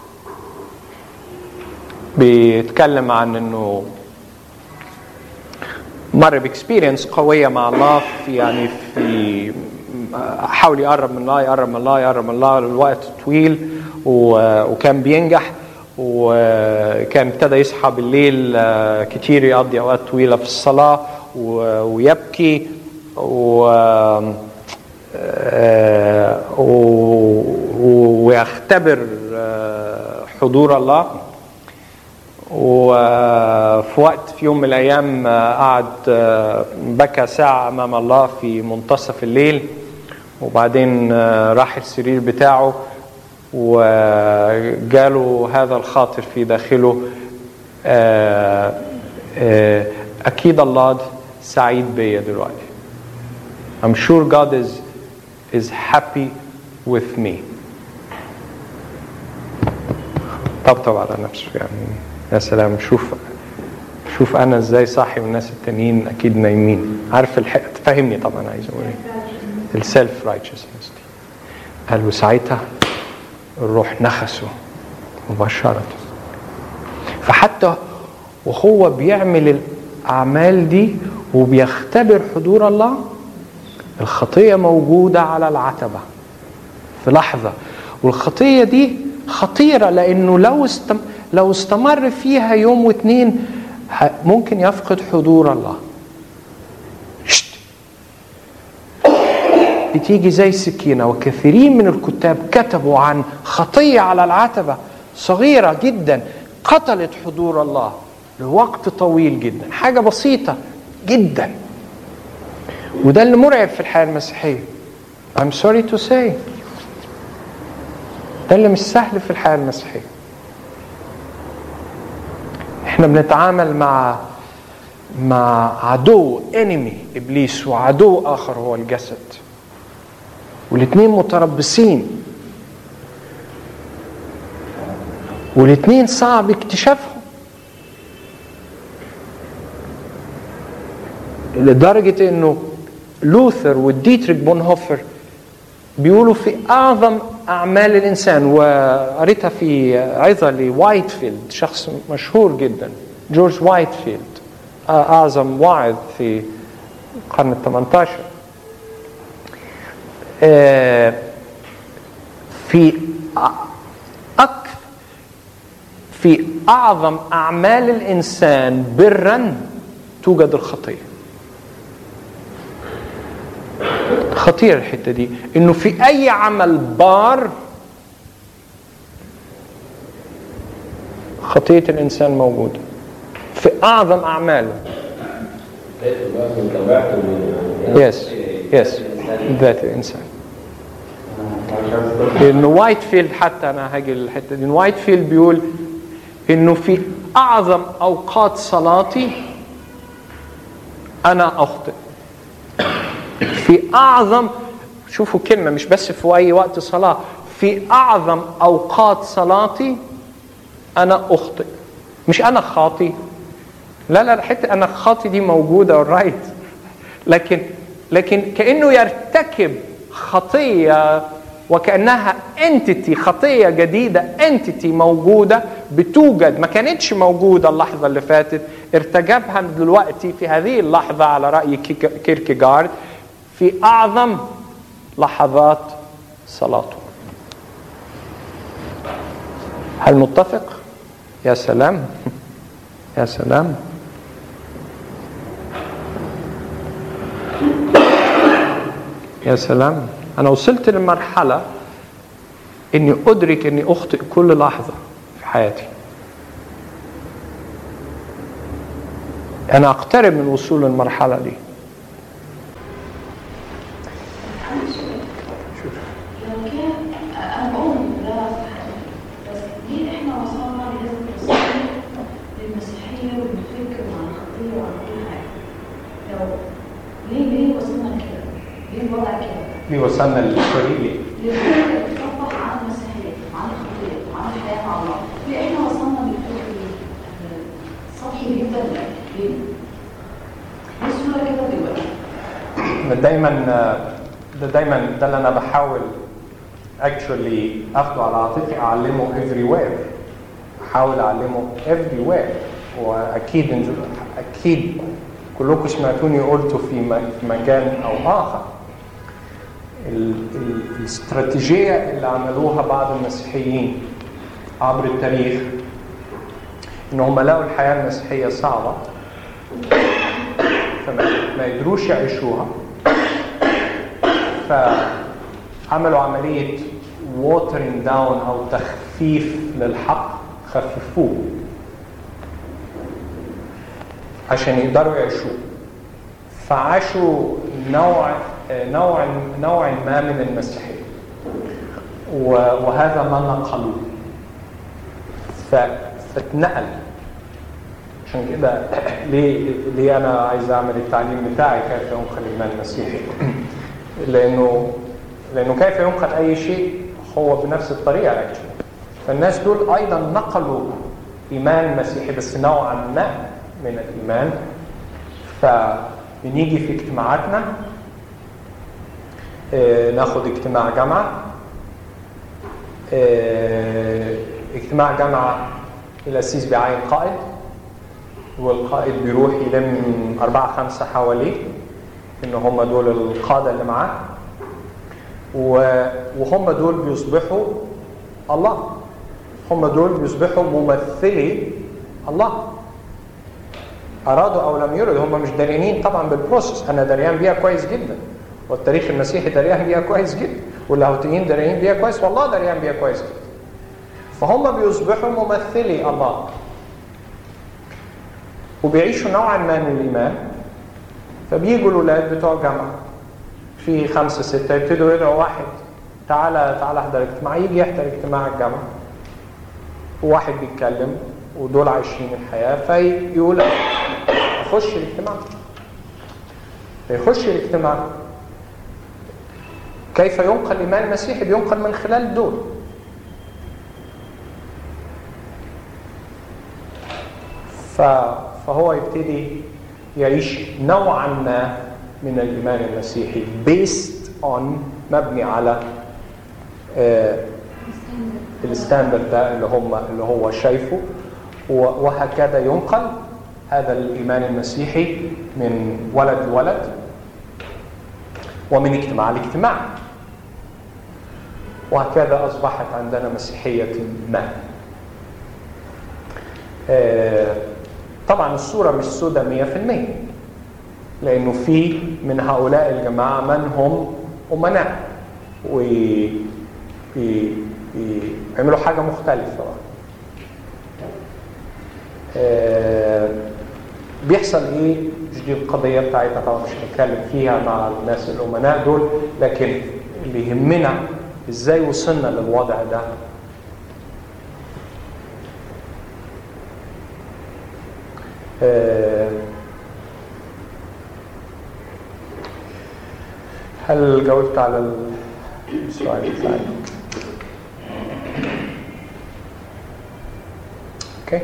بيتكلم عن انه مر باكسبيرينس قويه مع الله في يعني في حاول يقرب من الله يقرب من الله يقرب من الله الوقت طويل و- وكان بينجح وكان ابتدى يصحى بالليل آه، كتير يقضي اوقات طويله في الصلاه و- ويبكي و آه، و- و- ويختبر آه، حضور الله وفي وقت في يوم من الايام آه، قعد آه، بكى ساعه امام الله في منتصف الليل وبعدين آه، راح السرير بتاعه وجاله هذا الخاطر في داخله آه، آه، اكيد الله سعيد بيا دلوقتي I'm sure God is is happy with me طبطب على نفسه يعني يا سلام شوف شوف انا ازاي صاحي والناس التانيين اكيد نايمين عارف الحق تفهمني طبعا عايز اقول ايه السيلف رايتشسنس دي قال وساعتها الروح نخسه مباشرة فحتى وهو بيعمل الأعمال دي وبيختبر حضور الله الخطية موجودة على العتبة في لحظة والخطية دي خطيرة لأنه لو استم... لو استمر فيها يوم واتنين ه- ممكن يفقد حضور الله شت. بتيجي زي سكينة وكثيرين من الكتاب كتبوا عن خطية على العتبة صغيرة جدا قتلت حضور الله لوقت طويل جدا حاجة بسيطة جدا وده اللي مرعب في الحياة المسيحية I'm sorry to say ده اللي مش سهل في الحياة المسيحية احنا بنتعامل مع مع عدو انمي ابليس وعدو اخر هو الجسد والاثنين متربصين والاثنين صعب اكتشافهم لدرجة انه لوثر وديتريك بونهوفر بيقولوا في اعظم اعمال الانسان وقريتها في عظه لوايتفيلد شخص مشهور جدا جورج وايتفيلد اعظم واعظ في القرن ال 18 آه، في أك في اعظم اعمال الانسان برا توجد الخطيه خطير الحته دي انه في اي عمل بار خطيه الانسان موجوده في اعظم اعماله يس يس ذات الانسان انه وايت فيلد حتى انا هاجي للحته دي وايت فيلد بيقول انه في اعظم اوقات صلاتي انا اخطئ في اعظم شوفوا كلمه مش بس في اي وقت صلاه في اعظم اوقات صلاتي انا اخطئ مش انا خاطي لا لا حته انا خاطي دي موجوده رايت لكن لكن كانه يرتكب خطيه وكانها انتيتي خطيه جديده انتيتي موجوده بتوجد ما كانتش موجوده اللحظه اللي فاتت ارتجبها دلوقتي في هذه اللحظه على راي كيك- كيركيجارد في اعظم لحظات صلاته هل متفق يا سلام يا سلام يا سلام انا وصلت لمرحله اني ادرك اني اخطئ كل لحظه في حياتي انا اقترب من وصول للمرحله دي لو كان انا بقول ده الوضع كده ليه وصلنا للطريق ليه؟ ليه بتصفح عن المسيحية وعن الخطية وعن الحياة مع الله ليه احنا وصلنا للفكر سطحي جدا ليه؟ ليه الصورة كده دلوقتي؟ ده دايما ده دايما ده اللي انا بحاول actually اخده على عاتقي اعلمه everywhere احاول اعلمه everywhere واكيد إنتوا- اكيد كلكم سمعتوني قلته في م- في مكان او اخر ال- ال- الاستراتيجيه اللي عملوها بعض المسيحيين عبر التاريخ ان هم لقوا الحياه المسيحيه صعبه فما ما يقدروش يعيشوها فعملوا عملية watering down أو تخفيف للحق خففوه عشان يقدروا يعيشوه فعاشوا نوع نوع نوع ما من المسيحية و- وهذا ما نقلوه ف- فاتنقل عشان كده ليه ليه انا عايز اعمل التعليم بتاعي كيف ينقل الايمان المسيحي لانه لانه كيف ينقل اي شيء هو بنفس الطريقه اكشلي فالناس دول ايضا نقلوا ايمان مسيحي بس نوعا ما من الايمان فبنيجي في اجتماعاتنا آه، ناخد اجتماع جامعه آه، اجتماع جامعه الاسيس بيعين قائد والقائد بيروح يلم أربعة خمسة حواليه إن هم دول القادة اللي معاه و- وهم دول بيصبحوا الله هم دول بيصبحوا ممثلي الله أرادوا أو لم يردوا هم مش داريانين طبعا بالبروسس أنا دريان بيها كويس جدا والتاريخ المسيحي دريان بيها كويس جدا واللاهوتيين دريانين بيها كويس والله دريان بيها كويس جدا فهم بيصبحوا ممثلي الله وبيعيشوا نوعا ما من الايمان فبيجوا الاولاد بتوع الجامعه في خمسه سته يبتدوا يدعوا واحد تعالى تعالى احضر اجتماع يجي يحضر اجتماع الجامعه وواحد بيتكلم ودول عايشين الحياه فيقول اخش الاجتماع فيخش الاجتماع كيف ينقل الايمان المسيحي بينقل من خلال دول ف- فهو يبتدي يعيش نوعا ما من الايمان المسيحي based on مبني على آه، الستاندرد ده اللي هم اللي هو شايفه و- وهكذا ينقل هذا الايمان المسيحي من ولد لولد ومن اجتماع لاجتماع وهكذا اصبحت عندنا مسيحيه ما آه، طبعا الصورة مش سودة 100% لأنه في من هؤلاء الجماعة من هم أمناء ويعملوا حاجة مختلفة بقى. آه، بيحصل ايه مش دي القضية بتاعتنا طبعا مش هنتكلم فيها مع الناس الأمناء دول لكن اللي يهمنا ازاي وصلنا للوضع ده آه، هل جاوبت على السؤال بتاعي؟ اوكي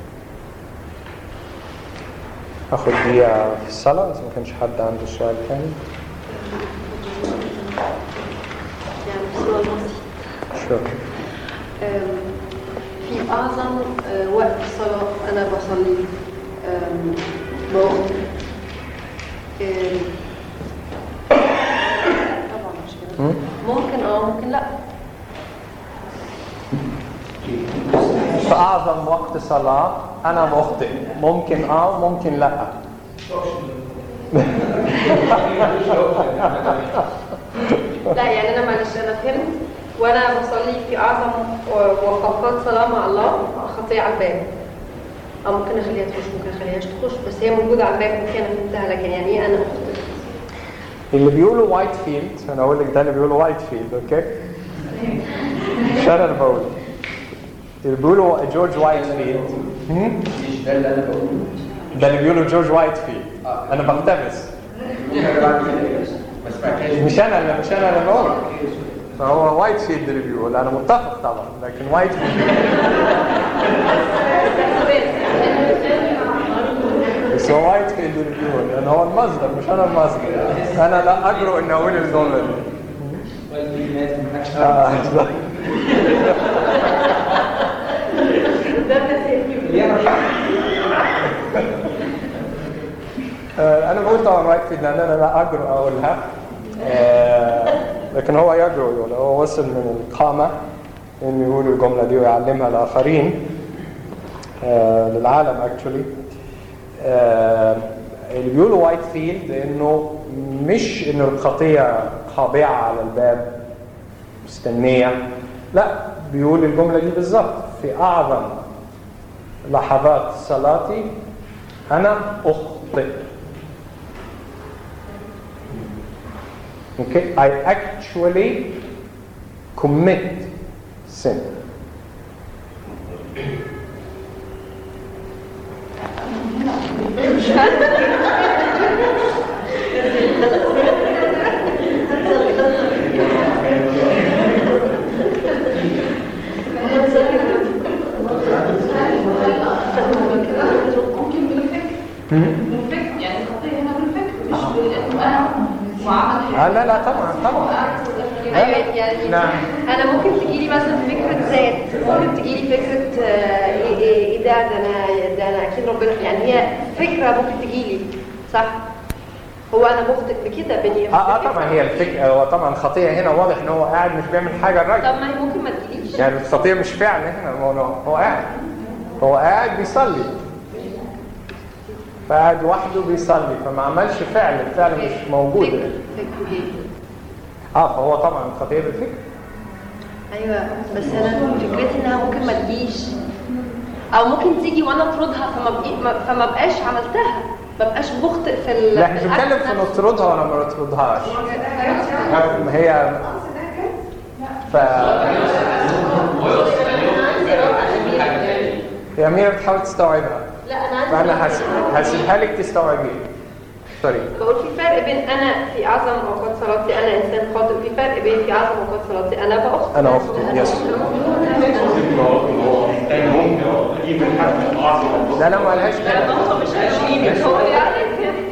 اخد دقيقة في الصلاة اذا ما كانش حد عنده سؤال تاني يعني بصورة المسيح شكرا أم، في أعظم أه، وقت الصلاة أنا بصلي أم، بوقت أم، طبعا مش كده ممكن اه ممكن لا في أعظم وقت صلاة أنا مخطئ ممكن آه ممكن لا لا يعني أنا معلش أنا فهمت وأنا بصلي في أعظم و- وقفات صلاة مع الله خطية على الباب أو ممكن أخليها تخش ممكن أخليهاش تخش بس هي موجودة على الباب ممكن أنا فهمتها لكن يعني إيه أنا أخطئ اللي بيقولوا وايت فيلد أنا أقول لك ده اللي بيقولوا وايت فيلد أوكي مش أنا اللي بقول اللي بيقولوا جورج وايت فيلد هم؟ مش ده اللي انا بقوله ده اللي بيقولوا جورج وايت فيلد أنا بقتبس ممكن أنا بعمل كده بس بس مش انا اللي مش انا اللي بقول فهو وايت فيلد اللي بيقول انا متفق طبعا لكن وايت بس هو وايت فيلد اللي بيقول لان هو المصدر مش انا المصدر انا لا اجرؤ ان اقول الجمله دي آه، بالظبط. آه، انا بقول طبعا وايت فيلد لان انا لا اجرؤ اقولها آه، لكن هو يجرؤ يقول هو وصل من القامه انه يقول الجمله دي ويعلمها الاخرين آه، للعالم اكشولي اللي بيقولوا وايت فيلد انه مش ان الخطيه خاضعه على الباب مستنيه لا بيقول الجمله دي بالظبط في اعظم لحظات صلاتي انا اخطئ Okay, I actually commit sin. ممكن بالفكر بالفكر يعني الخطيه هنا بالفكر مش بانه انا وعمل آه لا لا طبعا طبعا ايوه يعني نعم. انا ممكن تجيلي مثلا فكره ذات ممكن تجيلي فكره آه، ايه ايه إيه ده ده انا ده انا اكيد ربنا يعني هي فكره ممكن تجيلي صح هو انا مخطئ بكده بني اه اه طبعا هي الفكره هو طبعا الخطيه هنا واضح ان هو قاعد مش بيعمل حاجه الراجل طب ما هي ممكن ما تجيليش يعني الخطيه مش فعل هنا هو هو قاعد هو قاعد بيصلي فقاعد لوحده بيصلي فما عملش فعل الفعل مش موجود فكر فكر اه فهو طبعا الخطيه بالفكر ايوه بس انا فكرتي انها ممكن ما تجيش او ممكن تيجي وانا اطردها فما بقي ما- فما بقاش عملتها ما بقاش بخطئ في ال- لا احنا مش الأكت بنتكلم في نفسه. نطردها ولا ما نطردهاش ما هي ف هي أميرة بتحاول تستوعبها لا انا عندي فأنا هس- هسيبها لك تستوعبيها سوري بقول في فرق بين انا في اعظم اوقات صلاتي انا انسان خاطئ في فرق بين في اعظم اوقات صلاتي انا بخطئ أنا أخطئ يس لا لا ما قالهاش كده هو يعني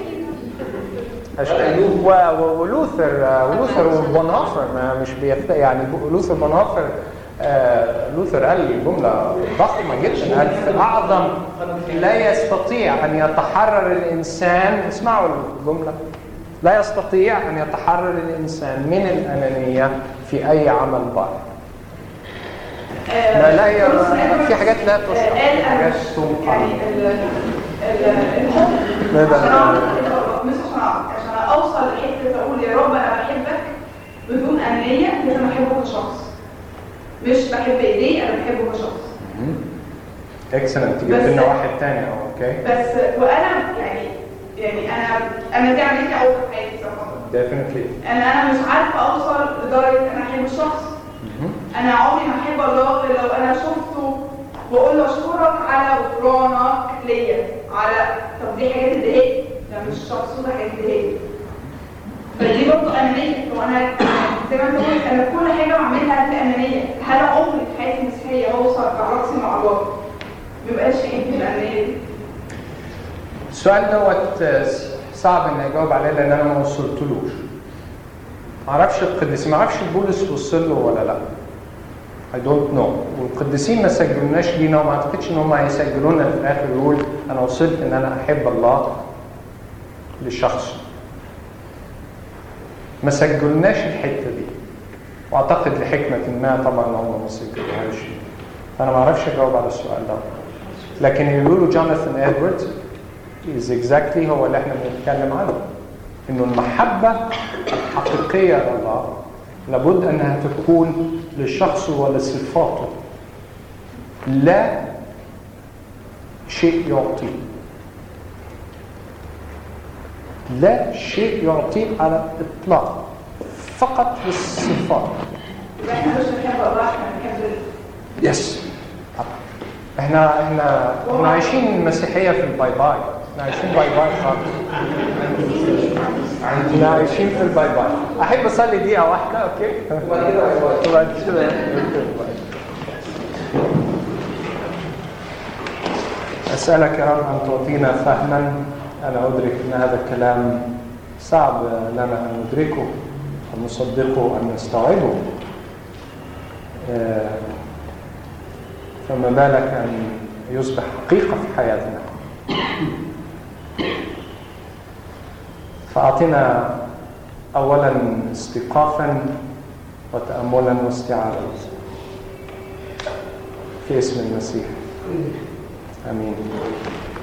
أشكال- و- و- ولوثر آه، ولوثر وبونهوفر ما مش بيفت... يعني بو- لوثر بونهوفر آه، لوثر قال جملة ضخمة جدا قال في أعظم لا يستطيع أن يتحرر الإنسان اسمعوا الجملة لا يستطيع أن يتحرر الإنسان من الأنانية في أي عمل باطل لا لا هي في حاجات لا تشرح قال انا حاجات مش تنقل يعني ال- ال- الحب نقدر عشان نعمل. أعمل- مش عشان أعمل، عشان اوصل لحته اقول يا رب انا بحبك بدون انانيه لازم احبه كشخص مش بحب ايديه انا بحبه كشخص اكسلنت جبت بس- لنا واحد تاني أهو، اوكي بس وانا يعني يعني انا انا دي عملتي اول في حياتي صراحه ديفينتلي انا انا مش عارفه اوصل لدرجه انا احب الشخص انا عمري ما احب الله غير لو انا شفته واقول له اشكرك على غفرانك ليا على طب دي حاجات تضايقني ده مش شخص وده حاجات تضايقني فدي برضه انانيه وانا زي ما انت قلت انا كل حاجه بعملها في انانيه هل عمري في حياتي المسيحيه اوصل بعلاقتي مع الله ما يبقاش عندي الانانيه دي السؤال دوت آه، صعب ان اجاوب عليه لان انا ما وصلتلوش ما اعرفش القديسين ما اعرفش بولس وصل له ولا لا I don't know والقديسين ما سجلوناش لينا وما اعتقدش ان هم هيسجلونا في الاخر يقول انا وصلت ان انا احب الله لشخص ما سجلناش الحته دي واعتقد لحكمه ما طبعا هم ما سجلوهاش فانا ما اعرفش اجاوب على السؤال ده لكن اللي بيقوله جوناثان ادواردز is exactly هو اللي احنا بنتكلم عنه انه المحبة الحقيقية لله لابد انها تكون لشخص ولصفاته لا شيء يعطيه لا شيء يعطيه على الاطلاق فقط للصفات يبقى احنا مش بنحب الله احنا بنحب يس احنا احنا احنا عايشين المسيحيه في الباي باي احنا عايشين باي باي خالص احنا عايشين في الباي باي احب اصلي دقيقه واحده اوكي وبعد كده باي باي. وبعد كده باي. اسالك يا رب ان تعطينا فهما انا ادرك ان هذا الكلام صعب لنا ان ندركه ان نصدقه ان نستوعبه آه، فما بالك ان يصبح حقيقه في حياتنا فأعطنا أولا استيقافا وتأملا واستيعابا في اسم المسيح آمين